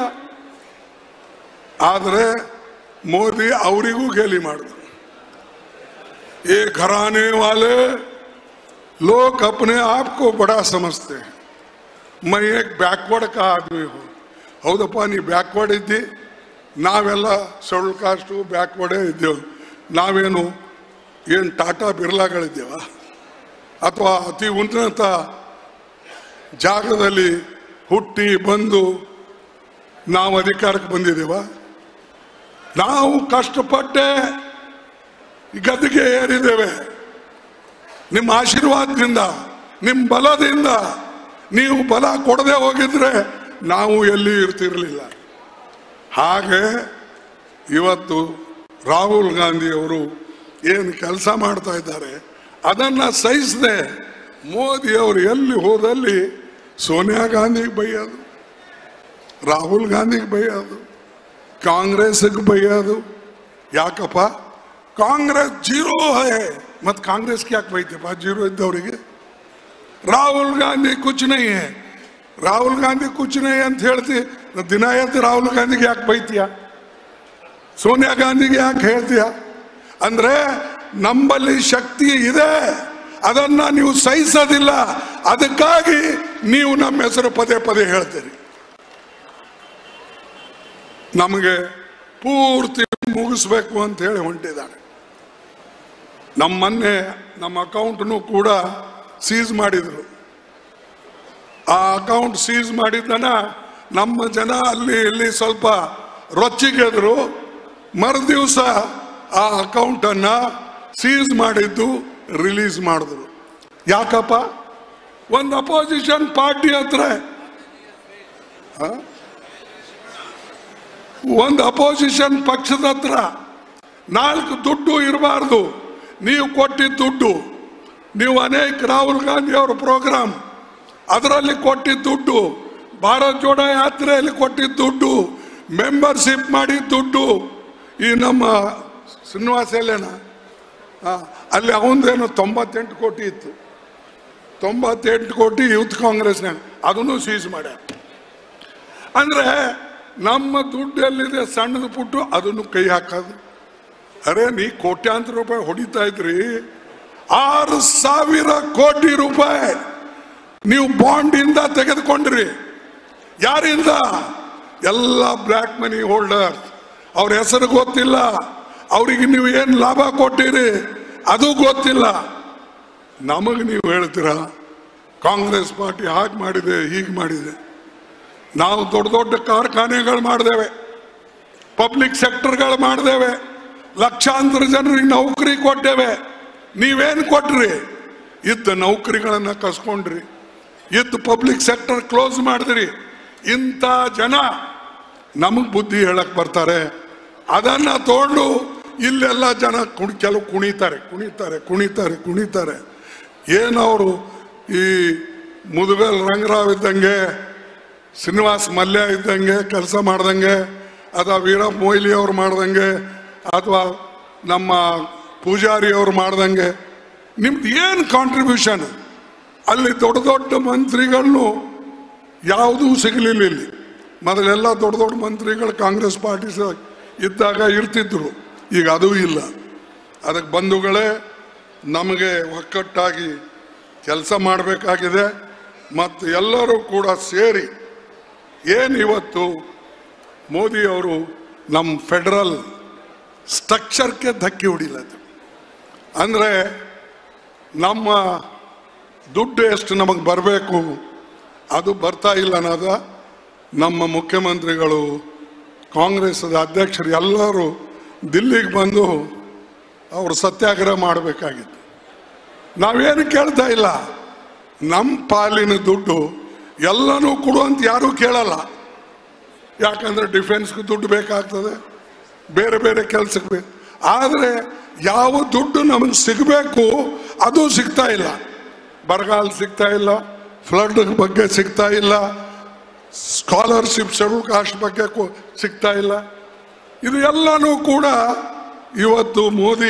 ಆದರೆ ಮೋದಿ ಅವರಿಗೂ ಗೇಲಿ ಮಾಡಿದ್ರು ये घराने वाले लोग अपने आप को बड़ा समझते हैं मैं एक ಬ್ಯಾಕ್ವರ್ಡ್ ಕಾ ಆದ್ಮಿ ಹೋ ಹೌದಪ್ಪ ನೀ ಬ್ಯಾಕ್ವರ್ಡ್ ಇದ್ದಿ ನಾವೆಲ್ಲ ಶೆಡ್ಯೂಲ್ ಕಾಸ್ಟು ಬ್ಯಾಕ್ವರ್ಡೇ ಇದ್ದೇವೆ ನಾವೇನು ಏನು ಟಾಟಾ ಬಿರ್ಲಾಗಳಿದ್ದೇವ ಅಥವಾ ಅತಿ ಉನ್ನತ ಜಾಗದಲ್ಲಿ ಹುಟ್ಟಿ ಬಂದು ನಾವು ಅಧಿಕಾರಕ್ಕೆ ಬಂದಿದ್ದೇವ ನಾವು ಕಷ್ಟಪಟ್ಟೆ ಈ ಗದ್ದಿಗೆ ಏರಿದ್ದೇವೆ ನಿಮ್ಮ ಆಶೀರ್ವಾದದಿಂದ ನಿಮ್ಮ ಬಲದಿಂದ ನೀವು ಬಲ ಕೊಡದೆ ಹೋಗಿದ್ರೆ ನಾವು ಎಲ್ಲಿ ಇರ್ತಿರಲಿಲ್ಲ ಹಾಗೆ ಇವತ್ತು ರಾಹುಲ್ ಗಾಂಧಿ ಅವರು ಏನು ಕೆಲಸ ಮಾಡ್ತಾ ಇದ್ದಾರೆ ಅದನ್ನ ಸಹಿಸದೆ ಮೋದಿ ಅವರು ಎಲ್ಲಿ ಹೋದಲ್ಲಿ ಸೋನಿಯಾ ಗಾಂಧಿಗೆ ಬೈಯೋದು ರಾಹುಲ್ ಗಾಂಧಿಗೆ ಬೈಯೋದು ಕಾಂಗ್ರೆಸ್ಗೆ ಬೈಯೋದು ಯಾಕಪ್ಪ ಕಾಂಗ್ರೆಸ್ ಜೀರೋ ಹೇ ಮತ್ತು ಕಾಂಗ್ರೆಸ್ಗೆ ಯಾಕೆ ಬೈತಪ್ಪ ಜೀರೋ ಇದ್ದವರಿಗೆ ರಾಹುಲ್ ಗಾಂಧಿ ಕುಚ್ ನೈ ಹೇ ರಾಹುಲ್ ಗಾಂಧಿ ಕುಚ್ ನೈ ಅಂತ ಹೇಳ್ತಿ ದಿನ ಎದ್ದು ರಾಹುಲ್ ಗಾಂಧಿಗೆ ಯಾಕೆ ಬೈತೀಯ ಸೋನಿಯಾ ಗಾಂಧಿಗೆ ಯಾಕೆ ಹೇಳ್ತೀಯ ಅಂದ್ರೆ ನಮ್ಮಲ್ಲಿ ಶಕ್ತಿ ಇದೆ ಅದನ್ನ ನೀವು ಸಹಿಸೋದಿಲ್ಲ ಅದಕ್ಕಾಗಿ ನೀವು ನಮ್ಮ ಹೆಸರು ಪದೇ ಪದೇ ಹೇಳ್ತೀರಿ ನಮಗೆ ಪೂರ್ತಿ ಮುಗಿಸ್ಬೇಕು ಅಂತ ಹೇಳಿ ಹೊಂಟಿದ್ದಾರೆ ನಮ್ಮ ಮೊನ್ನೆ ನಮ್ಮ ಅಕೌಂಟ್ನು ಕೂಡ ಸೀಸ್ ಮಾಡಿದ್ರು ಆ ಅಕೌಂಟ್ ಸೀಸ್ ಮಾಡಿದ್ದನ ನಮ್ಮ ಜನ ಅಲ್ಲಿ ಇಲ್ಲಿ ಸ್ವಲ್ಪ ರೊಚ್ಚಿಗೆದ್ರು ಮರು ದಿವಸ ಆ ಅಕೌಂಟನ್ನ ಸೀಸ್ ಮಾಡಿದ್ದು ರಿಲೀಸ್ ಮಾಡಿದ್ರು ಯಾಕಪ್ಪ ಒಂದು ಅಪೋಸಿಷನ್ ಪಾರ್ಟಿ ಹತ್ರ ಆ? ಒಂದು ಅಪೋಸಿಷನ್ ಪಕ್ಷದ ಹತ್ರ ನಾಲ್ಕು ದುಡ್ಡು ಇರಬಾರ್ದು ನೀವು ಕೊಟ್ಟಿದ್ದ ದುಡ್ಡು ನೀವು ಅನೇಕ ರಾಹುಲ್ ಗಾಂಧಿ ಅವರ ಪ್ರೋಗ್ರಾಮ್ ಅದರಲ್ಲಿ ಕೊಟ್ಟಿದ್ದ ದುಡ್ಡು ಭಾರತ್ ಜೋಡೋ ಯಾತ್ರೆಯಲ್ಲಿ ಕೊಟ್ಟಿದ್ದ ದುಡ್ಡು ಮೆಂಬರ್ಶಿಪ್ ಮಾಡಿದ ದುಡ್ಡು ಈ ನಮ್ಮ ಶ್ರೀನಿವಾಸ ಎಲ್ಲೇನ ಆ, ಅಲ್ಲಿ ಅವಂದೇನು ತೊಂಬತ್ತೆಂಟು ಕೋಟಿ ಇತ್ತು ತೊಂಬತ್ತೆಂಟು ಕೋಟಿ ಯೂತ್ ಕಾಂಗ್ರೆಸ್ನಾಗ ಅದನ್ನು ಸೀಸ್ ಮಾಡ್ಯಾರ ಅಂದ್ರೆ ನಮ್ಮ ದುಡ್ಡು ಎಲ್ಲಿದೆ ಸಣ್ಣದು ಪುಟ್ಟು ಅದನ್ನು ಕೈ ಹಾಕೋದು ಅರೆ ನೀ ಕೋಟ್ಯಾಂತರ ರೂಪಾಯಿ ಹೊಡಿತಾ ಇದ್ರಿ ಆರು ಸಾವಿರ ಕೋಟಿ ರೂಪಾಯಿ ನೀವು ಬಾಂಡ್ ಇಂದ ತೆಗೆದುಕೊಂಡ್ರಿ ಯಾರಿಂದ ಎಲ್ಲ ಬ್ಲ್ಯಾಕ್ ಮನಿ ಹೋಲ್ಡರ್ ಅವ್ರ ಹೆಸರು ಗೊತ್ತಿಲ್ಲ ಅವರಿಗೆ ನೀವು ಏನು ಲಾಭ ಕೊಟ್ಟಿರಿ ಅದು ಗೊತ್ತಿಲ್ಲ ನಮಗೆ ನೀವು ಹೇಳ್ತೀರಾ ಕಾಂಗ್ರೆಸ್ ಪಾರ್ಟಿ ಹಾಗೆ ಮಾಡಿದೆ ಹೀಗೆ ಮಾಡಿದೆ ನಾವು ದೊಡ್ಡ ದೊಡ್ಡ ಕಾರ್ಖಾನೆಗಳು ಮಾಡಿದೇವೆ ಪಬ್ಲಿಕ್ ಸೆಕ್ಟರ್ಗಳು ಮಾಡಿದೇವೆ ಲಕ್ಷಾಂತರ ಜನರಿಗೆ ನೌಕರಿ ಕೊಟ್ಟೇವೆ ನೀವೇನು ಕೊಟ್ರಿ ಇದ್ದ ನೌಕರಿಗಳನ್ನ ಕಸ್ಕೊಂಡ್ರಿ ಇದ್ದ ಪಬ್ಲಿಕ್ ಸೆಕ್ಟರ್ ಕ್ಲೋಸ್ ಮಾಡಿದ್ರಿ ಇಂಥ ಜನ ನಮಗ್ ಬುದ್ಧಿ ಹೇಳಕ್ ಬರ್ತಾರೆ ಅದನ್ನ ತಗೊಂಡು ಇಲ್ಲೆಲ್ಲ ಜನ ಕುಣ್ ಕೆಲವು ಕುಣಿತಾರೆ ಕುಣಿತಾರೆ ಕುಣಿತಾರೆ ಕುಣಿತಾರೆ ಏನವರು ಈ ಮುದುಗಲ್ ರಂಗರಾವ್ ಇದ್ದಂಗೆ ಶ್ರೀನಿವಾಸ್ ಮಲ್ಯ ಇದ್ದಂಗೆ ಕೆಲಸ ಮಾಡ್ದಂಗೆ ಅಥವಾ ವೀರಪ್ಪ ಮೊಯ್ಲಿ ಅವ್ರು ಮಾಡ್ದಂಗೆ ಅಥವಾ ನಮ್ಮ ಪೂಜಾರಿ ಅವ್ರು ಮಾಡ್ದಂಗೆ ನಿಮ್ದು ಏನು ಕಾಂಟ್ರಿಬ್ಯೂಷನ್ ಅಲ್ಲಿ ದೊಡ್ಡ ದೊಡ್ಡ ಮಂತ್ರಿಗಳನ್ನು ಯಾವುದೂ ಸಿಗಲಿಲ್ಲ ಇಲ್ಲಿ ಮೊದಲೆಲ್ಲ ದೊಡ್ಡ ದೊಡ್ಡ ಮಂತ್ರಿಗಳು ಕಾಂಗ್ರೆಸ್ ಪಾರ್ಟಿ ಸ- ಇದ್ದಾಗ ಇರ್ತಿದ್ರು ಈಗ ಅದೂ ಇಲ್ಲ ಅದಕ್ಕೆ ಬಂಧುಗಳೇ ನಮಗೆ ಒಕ್ಕಟ್ಟಾಗಿ ಕೆಲಸ ಮಾಡಬೇಕಾಗಿದೆ ಮತ್ತು ಎಲ್ಲರೂ ಕೂಡ ಸೇರಿ ಏನು ಇವತ್ತು ಮೋದಿಯವರು ನಮ್ಮ ಫೆಡರಲ್ ಸ್ಟ್ರಕ್ಚರ್ಗೆ ಧಕ್ಕೆ ಹೊಡಿಲತ್ತು ಅಂದರೆ ನಮ್ಮ ದುಡ್ಡು ಎಷ್ಟು ನಮಗೆ ಬರಬೇಕು ಅದು ಬರ್ತಾ ಇಲ್ಲ ಅನ್ನೋದ ನಮ್ಮ ಮುಖ್ಯಮಂತ್ರಿಗಳು ಕಾಂಗ್ರೆಸ್ದ ಅಧ್ಯಕ್ಷರು ಎಲ್ಲರೂ ದಿಲ್ಲಿಗೆ ಬಂದು ಅವರು ಸತ್ಯಾಗ್ರಹ ಮಾಡಬೇಕಾಗಿತ್ತು ನಾವೇನು ಕೇಳ್ತಾ ಇಲ್ಲ ನಮ್ಮ ಪಾಲಿನ ದುಡ್ಡು ಎಲ್ಲನೂ ಕೊಡು ಅಂತ ಯಾರೂ ಕೇಳಲ್ಲ ಯಾಕಂದ್ರೆ ಡಿಫೆನ್ಸ್ಗೆ ದುಡ್ಡು ಬೇಕಾಗ್ತದೆ ಬೇರೆ ಬೇರೆ ಕೆಲಸಕ್ಕೆ ಬೇಕು ಆದರೆ ಯಾವ ದುಡ್ಡು ನಮಗೆ ಸಿಗಬೇಕು ಅದು ಸಿಗ್ತಾ ಇಲ್ಲ ಬರಗಾಲ ಸಿಗ್ತಾ ಇಲ್ಲ ಫ್ಲಡ್ ಬಗ್ಗೆ ಸಿಗ್ತಾ ಇಲ್ಲ ಸ್ಕಾಲರ್ಶಿಪ್ ಶೆಡ್ಯೂಲ್ ಕಾಸ್ಟ್ ಬಗ್ಗೆ ಕೂ- ಸಿಗ್ತಾ ಇಲ್ಲ ಇದು ಎಲ್ಲನೂ ಕೂಡ ಇವತ್ತು ಮೋದಿ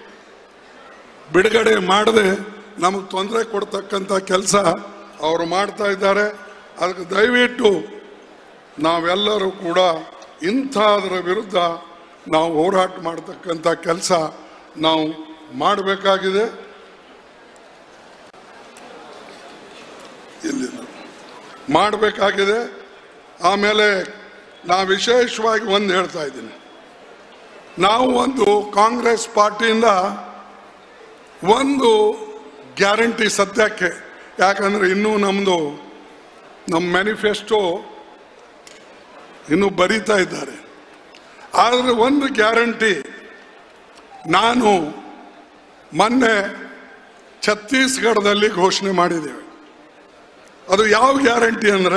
ಬಿಡುಗಡೆ ಮಾಡದೆ ನಮಗೆ ತೊಂದರೆ ಕೊಡ್ತಕ್ಕಂಥ ಕೆಲಸ ಅವರು ಮಾಡ್ತಾ ಇದ್ದಾರೆ ಅದಕ್ಕೆ ದಯವಿಟ್ಟು ನಾವೆಲ್ಲರೂ ಕೂಡ ಇಂಥದ್ರ ವಿರುದ್ಧ ನಾವು ಹೋರಾಟ ಮಾಡ್ತಕ್ಕಂಥ ಕೆಲಸ ನಾವು ಮಾಡಬೇಕಾಗಿದೆ ಇಲ್ಲಿಲ್ಲ ಮಾಡಬೇಕಾಗಿದೆ ಆಮೇಲೆ ನಾ ವಿಶೇಷವಾಗಿ ಒಂದು ಹೇಳ್ತಾ ಇದ್ದೀನಿ ನಾವು ಒಂದು ಕಾಂಗ್ರೆಸ್ ಪಾರ್ಟಿಯಿಂದ ಒಂದು ಗ್ಯಾರಂಟಿ ಸದ್ಯಕ್ಕೆ ಯಾಕಂದ್ರೆ ಇನ್ನೂ ನಮ್ಮದು ನಮ್ಮ ಮ್ಯಾನಿಫೆಸ್ಟೋ ಇನ್ನೂ ಬರೀತಾ ಇದ್ದಾರೆ ಆದರೆ ಒಂದು ಗ್ಯಾರಂಟಿ ನಾನು ಮೊನ್ನೆ ಛತ್ತೀಸ್ಗಢದಲ್ಲಿ ಘೋಷಣೆ ಮಾಡಿದ್ದೇವೆ ಅದು ಯಾವ ಗ್ಯಾರಂಟಿ ಅಂದರೆ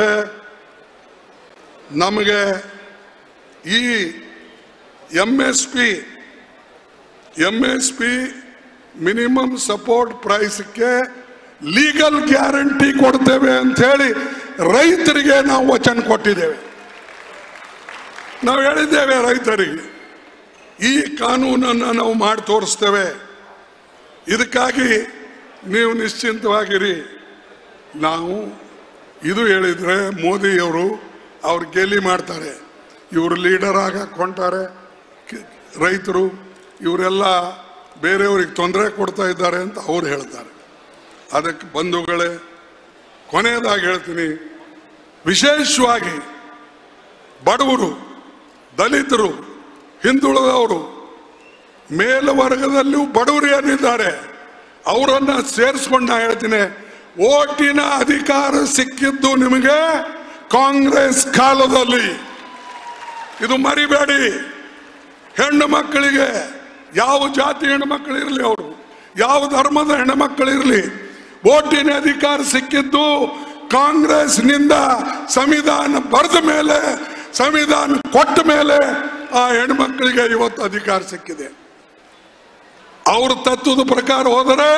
ನಮಗೆ ಈ M S P M S P minimum support ಪ್ರೈಸ್ಗೆ ಲೀಗಲ್ ಗ್ಯಾರಂಟಿ ಕೊಡ್ತೇವೆ ಅಂತ ಹೇಳಿ ರೈತರಿಗೆ ನಾವು ವಚನ ಕೊಟ್ಟಿದ್ದೇವೆ ನಾವು ಹೇಳಿದ್ದೇವೆ ರೈತರಿಗೆ ಈ ಕಾನೂನನ್ನು ನಾವು ಮಾಡಿ ತೋರಿಸ್ತೇವೆ ಇದಕ್ಕಾಗಿ ನೀವು ನಿಶ್ಚಿಂತವಾಗಿರಿ ನಾವು ಇದು ಹೇಳಿದ್ರೆ ಮೋದಿಯವರು ಅವ್ರು ಗೇಲಿ ಮಾಡ್ತಾರೆ ಇವರು ಲೀಡರ್ ಆಗಕ್ಕೆ ಹೊಂಟಾರೆ ಕಿ- ರೈತರು ಇವರೆಲ್ಲ ಬೇರೆಯವ್ರಿಗೆ ತೊಂದರೆ ಕೊಡ್ತಾ ಇದ್ದಾರೆ ಅಂತ ಅವ್ರು ಹೇಳ್ತಾರೆ ಅದಕ್ಕೆ ಬಂಧುಗಳೇ ಕೊನೆಯದಾಗಿ ಹೇಳ್ತೀನಿ ವಿಶೇಷವಾಗಿ ಬಡವರು ದಲಿತರು ಹಿಂದುಳಿದವರು ಮೇಲ್ವರ್ಗದಲ್ಲೂ ಬಡವರು ಏನಿದ್ದಾರೆ ಅವರನ್ನ ಸೇರಿಸ್ಕೊಂಡು ನಾ ಹೇಳ್ತೀನಿ ಓಟಿನ ಅಧಿಕಾರ ಸಿಕ್ಕಿದ್ದು ನಿಮಗೆ ಕಾಂಗ್ರೆಸ್ ಕಾಲದಲ್ಲಿ ಇದು ಮರಿಬೇಡಿ ಹೆಣ್ಣು ಮಕ್ಕಳಿಗೆ ಯಾವ ಜಾತಿ ಹೆಣ್ಣು ಮಕ್ಕಳು ಇರಲಿ ಅವರು ಯಾವ ಧರ್ಮದ ಹೆಣ್ಣು ಮಕ್ಕಳು ಇರಲಿ ಓಟಿನ ಅಧಿಕಾರ ಸಿಕ್ಕಿದ್ದು ಕಾಂಗ್ರೆಸ್ನಿಂದ ಸಂವಿಧಾನ ಬರೆದ ಮೇಲೆ ಸಂವಿಧಾನ ಕೊಟ್ಟ ಮೇಲೆ ಆ ಹೆಣ್ಮಕ್ಳಿಗೆ ಇವತ್ತು ಅಧಿಕಾರ ಸಿಕ್ಕಿದೆ ಅವ್ರ ತತ್ವದ ಪ್ರಕಾರ ಹೋದರೆ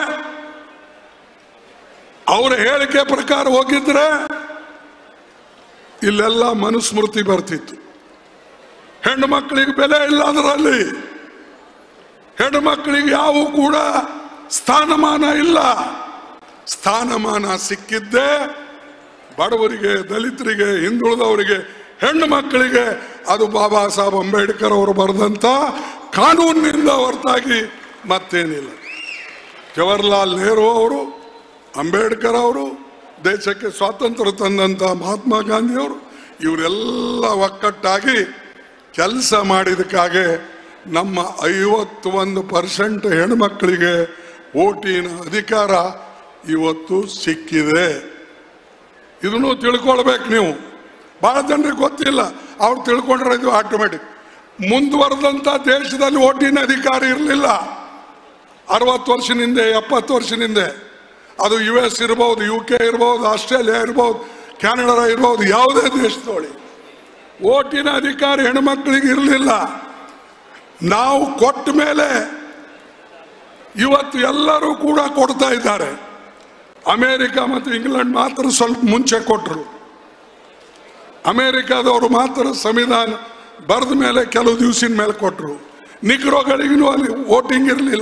ಅವರ ಹೇಳಿಕೆ ಪ್ರಕಾರ ಹೋಗಿದ್ರೆ ಇಲ್ಲೆಲ್ಲ ಮನುಸ್ಮೃತಿ ಬರ್ತಿತ್ತು ಹೆಣ್ಣು ಮಕ್ಕಳಿಗೆ ಬೆಲೆ ಇಲ್ಲ ಅದರಲ್ಲಿ ಹೆಣ್ಣು ಮಕ್ಕಳಿಗೆ ಯಾವ ಕೂಡ ಸ್ಥಾನಮಾನ ಇಲ್ಲ ಸ್ಥಾನಮಾನ ಸಿಕ್ಕಿದ್ದೇ ಬಡವರಿಗೆ ದಲಿತರಿಗೆ ಹಿಂದುಳಿದವರಿಗೆ ಹೆಣ್ಣು ಮಕ್ಕಳಿಗೆ ಅದು ಬಾಬಾ ಸಾಹೇಬ್ ಅಂಬೇಡ್ಕರ್ ಅವರು ಬರೆದಂತ ಕಾನೂನಿನಿಂದ ಹೊರತಾಗಿ ಮತ್ತೇನಿಲ್ಲ ಜವಾಹರ್ಲಾಲ್ ನೆಹರು ಅವರು ಅಂಬೇಡ್ಕರ್ ಅವರು ದೇಶಕ್ಕೆ ಸ್ವಾತಂತ್ರ್ಯ ತಂದಂತ ಮಹಾತ್ಮ ಗಾಂಧಿ ಅವರು ಇವರೆಲ್ಲ ಒಕ್ಕಟ್ಟಾಗಿ ಕೆಲಸ ಮಾಡಿದಕ್ಕಾಗೆ ನಮ್ಮ ಐವತ್ತೊಂದು ಪರ್ಸೆಂಟ್ ಹೆಣ್ಮಕ್ಳಿಗೆ ಓಟಿನ ಅಧಿಕಾರ ಇವತ್ತು ಸಿಕ್ಕಿದೆ ಇದನ್ನು ತಿಳ್ಕೊಳ್ಬೇಕು ನೀವು ಬಹಳ ಜನರಿಗೆ ಗೊತ್ತಿಲ್ಲ ಅವ್ರು ತಿಳ್ಕೊಂಡ್ರೆ ಇದು ಆಟೋಮೆಟಿಕ್ ಮುಂದುವರೆದಂತ ದೇಶದಲ್ಲಿ ಓಟಿನ ಅಧಿಕಾರ ಇರಲಿಲ್ಲ ಅರವತ್ತು ವರ್ಷದಿಂದ ಎಪ್ಪತ್ತು ವರ್ಷದಿಂದ ಅದು ಯು ಎಸ್ ಇರ್ಬೋದು ಯು ಕೆ ಇರ್ಬೋದು ಆಸ್ಟ್ರೇಲಿಯಾ ಇರ್ಬೋದು ಕೆನಡಾ ಇರ್ಬೋದು ಯಾವುದೇ ದೇಶದೊಳಗೆ ಓಟಿನ ಅಧಿಕಾರ ಹೆಣ್ಮಕ್ಳಿಗೆ ಇರಲಿಲ್ಲ ನಾವು ಕೊಟ್ಟ ಮೇಲೆ ಇವತ್ತು ಎಲ್ಲರೂ ಕೂಡ ಕೊಡ್ತಾ ಇದ್ದಾರೆ ಅಮೇರಿಕ ಮತ್ತು ಇಂಗ್ಲೆಂಡ್ ಮಾತ್ರ ಸ್ವಲ್ಪ ಮುಂಚೆ ಕೊಟ್ಟರು ಅಮೇರಿಕಾದವರು ಮಾತ್ರ ಸಂವಿಧಾನ ಬರೆದ ಮೇಲೆ ಕೆಲವು ದಿವಸಿನ ಮೇಲೆ ಕೊಟ್ಟರು ನಿಗ್ರೋಗಳಿಗೂ ಅಲ್ಲಿ ವೋಟಿಂಗ್ ಇರಲಿಲ್ಲ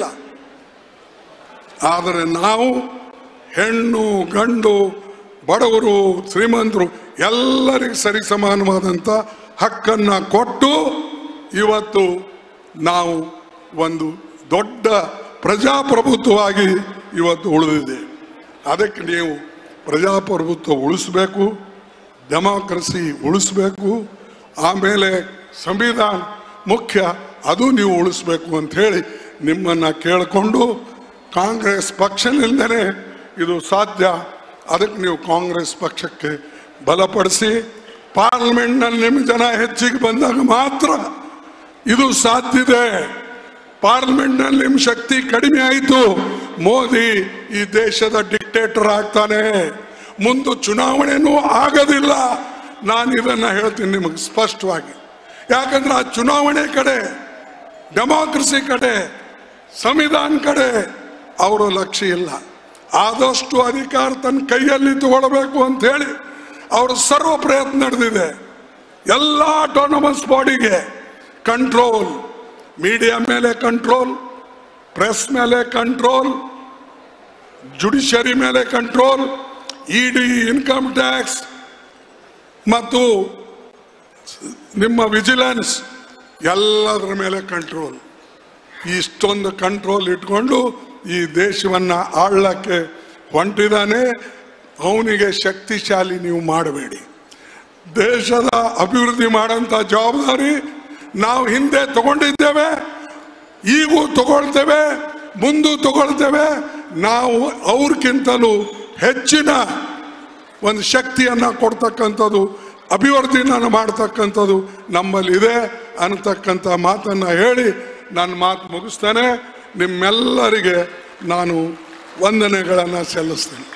ಆದರೆ ನಾವು ಹೆಣ್ಣು ಗಂಡು ಬಡವರು ಶ್ರೀಮಂತರು ಎಲ್ಲರಿಗೂ ಸರಿ ಸಮಾನವಾದಂಥ ಹಕ್ಕನ್ನು ಕೊಟ್ಟು ಇವತ್ತು ನಾವು ಒಂದು ದೊಡ್ಡ ಪ್ರಜಾಪ್ರಭುತ್ವವಾಗಿ ಇವತ್ತು ಉಳಿದಿದೆ ಅದಕ್ಕೆ ನೀವು ಪ್ರಜಾಪ್ರಭುತ್ವ ಉಳಿಸ್ಬೇಕು ಡೆಮಾಕ್ರಸಿ ಉಳಿಸ್ಬೇಕು ಆಮೇಲೆ ಸಂವಿಧಾನ ಮುಖ್ಯ ಅದು ನೀವು ಉಳಿಸ್ಬೇಕು ಅಂತ ಹೇಳಿ ನಿಮ್ಮನ್ನು ಕೇಳಿಕೊಂಡು ಕಾಂಗ್ರೆಸ್ ಪಕ್ಷನಿಂದನೇ ಇದು ಸಾಧ್ಯ ಅದಕ್ಕೆ ನೀವು ಕಾಂಗ್ರೆಸ್ ಪಕ್ಷಕ್ಕೆ ಬಲಪಡಿಸಿ ಪಾರ್ಲಿಮೆಂಟ್ನಲ್ಲಿ ನಿಮ್ಮ ಜನ ಹೆಚ್ಚಿಗೆ ಬಂದಾಗ ಮಾತ್ರ ಇದು ಸಾಧ್ಯತೆ ಪಾರ್ಲಿಮೆಂಟ್ನಲ್ಲಿ ನಿಮ್ಮ ಶಕ್ತಿ ಕಡಿಮೆ ಆಯಿತು ಮೋದಿ ಈ ದೇಶದ ಡಿಕ್ಟೇಟರ್ ಆಗ್ತಾನೆ ಮುಂದೆ ಚುನಾವಣೆನೂ ಆಗೋದಿಲ್ಲ ನಾನು ಇದನ್ನ ಹೇಳ್ತೀನಿ ನಿಮಗೆ ಸ್ಪಷ್ಟವಾಗಿ ಯಾಕಂದ್ರೆ ಆ ಚುನಾವಣೆ ಕಡೆ ಡೆಮಾಕ್ರಸಿ ಕಡೆ ಸಂವಿಧಾನ ಕಡೆ ಅವರ ಲಕ್ಷ್ಯ ಇಲ್ಲ ಆದಷ್ಟು ಅಧಿಕಾರ ತನ್ನ ಕೈಯಲ್ಲಿ ತಗೊಳ್ಬೇಕು ಅಂತ ಹೇಳಿ ಅವ್ರ ಸರ್ವ ಪ್ರಯತ್ನ ನಡೆದಿದೆ ಎಲ್ಲ ಆಟೋನಮಸ್ ಬಾಡಿಗೆ ಕಂಟ್ರೋಲ್ ಮೀಡಿಯಾ ಮೇಲೆ ಕಂಟ್ರೋಲ್ ಪ್ರೆಸ್ ಮೇಲೆ ಕಂಟ್ರೋಲ್ ಜುಡಿಷರಿ ಮೇಲೆ ಕಂಟ್ರೋಲ್ ಇಡಿ ಇನ್ಕಮ್ ಟ್ಯಾಕ್ಸ್ ಮತ್ತು ನಿಮ್ಮ ವಿಜಿಲೆನ್ಸ್ ಎಲ್ಲದರ ಮೇಲೆ ಕಂಟ್ರೋಲ್ ಇಷ್ಟೊಂದು ಕಂಟ್ರೋಲ್ ಇಟ್ಕೊಂಡು ಈ ದೇಶವನ್ನ ಆಳಕ್ಕೆ ಹೊಂಟಿದ್ದಾನೆ ಅವನಿಗೆ ಶಕ್ತಿಶಾಲಿ ನೀವು ಮಾಡಬೇಡಿ ದೇಶದ ಅಭಿವೃದ್ಧಿ ಮಾಡೋಂಥ ಜವಾಬ್ದಾರಿ ನಾವು ಹಿಂದೆ ತಗೊಂಡಿದ್ದೇವೆ ಈಗೂ ತಗೊಳ್ತೇವೆ ಮುಂದೂ ತಗೊಳ್ತೇವೆ ನಾವು ಅವ್ರಿಗಿಂತಲೂ ಹೆಚ್ಚಿನ ಒಂದು ಶಕ್ತಿಯನ್ನು ಕೊಡ್ತಕ್ಕಂಥದ್ದು ಅಭಿವೃದ್ಧಿನ ಮಾಡ್ತಕ್ಕಂಥದ್ದು ನಮ್ಮಲ್ಲಿದೆ ಅನ್ನತಕ್ಕಂಥ ಮಾತನ್ನು ಹೇಳಿ ನನ್ನ ಮಾತು ಮುಗಿಸ್ತೇನೆ ನಿಮ್ಮೆಲ್ಲರಿಗೆ ನಾನು ವಂದನೆಗಳನ್ನು ಸಲ್ಲಿಸ್ತೇನೆ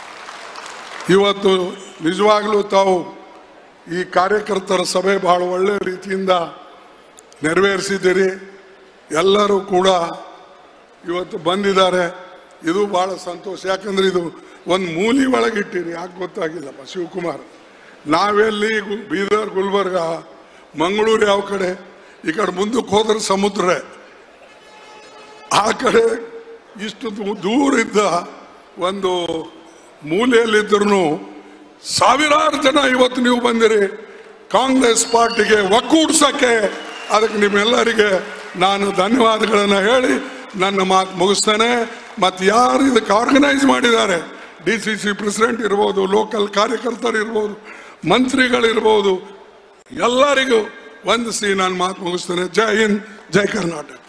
ಇವತ್ತು ನಿಜವಾಗಲೂ ತಾವು ಈ ಕಾರ್ಯಕರ್ತರ ಸಭೆ ಬಹಳ ಒಳ್ಳೆಯ ರೀತಿಯಿಂದ ನೆರವೇರಿಸಿದ್ದೀರಿ ಎಲ್ಲರೂ ಕೂಡ ಇವತ್ತು ಬಂದಿದ್ದಾರೆ ಇದು ಬಹಳ ಸಂತೋಷ ಯಾಕಂದ್ರೆ ಇದು ಒಂದು ಮೂಲಿ ಒಳಗಿಟ್ಟಿರಿ ಯಾಕೆ ಗೊತ್ತಾಗಿಲ್ಲಪ್ಪ ಶಿವಕುಮಾರ್ ನಾವೆಲ್ಲಿ ಗು- ಬೀದರ್ ಗುಲ್ಬರ್ಗ ಮಂಗಳೂರು ಯಾವ ಕಡೆ ಈ ಕಡೆ ಮುಂದಕ್ಕೆ ಹೋದ್ರೆ ಸಮುದ್ರ ಆ ಕಡೆ ಇಷ್ಟು ದೂ- ದೂರ ಇದ್ದ ಒಂದು ಮೂಲೆಯಲ್ಲಿದ್ದರೂ ಸಾವಿರಾರು ಜನ ಇವತ್ತು ನೀವು ಬಂದಿರಿ ಕಾಂಗ್ರೆಸ್ ಪಾರ್ಟಿಗೆ ಒಕ್ಕೂಡ್ಸಕ್ಕೆ ಅದಕ್ಕೆ ನಿಮ್ಮೆಲ್ಲರಿಗೆ ನಾನು ಧನ್ಯವಾದಗಳನ್ನು ಹೇಳಿ ನನ್ನ ಮಾತು ಮುಗಿಸ್ತೇನೆ ಮತ್ತು ಯಾರು ಇದಕ್ಕೆ ಆರ್ಗನೈಸ್ ಮಾಡಿದ್ದಾರೆ ಡಿ ಸಿ ಸಿ ಪ್ರೆಸಿಡೆಂಟ್ ಇರ್ಬೋದು ಲೋಕಲ್ ಕಾರ್ಯಕರ್ತರು ಇರ್ಬೋದು ಮಂತ್ರಿಗಳಿರ್ಬೋದು ಎಲ್ಲರಿಗೂ ವಂದಿಸಿ ನಾನು ಮಾತು ಮುಗಿಸ್ತೇನೆ ಜೈ ಹಿಂದ್ ಜೈ ಕರ್ನಾಟಕ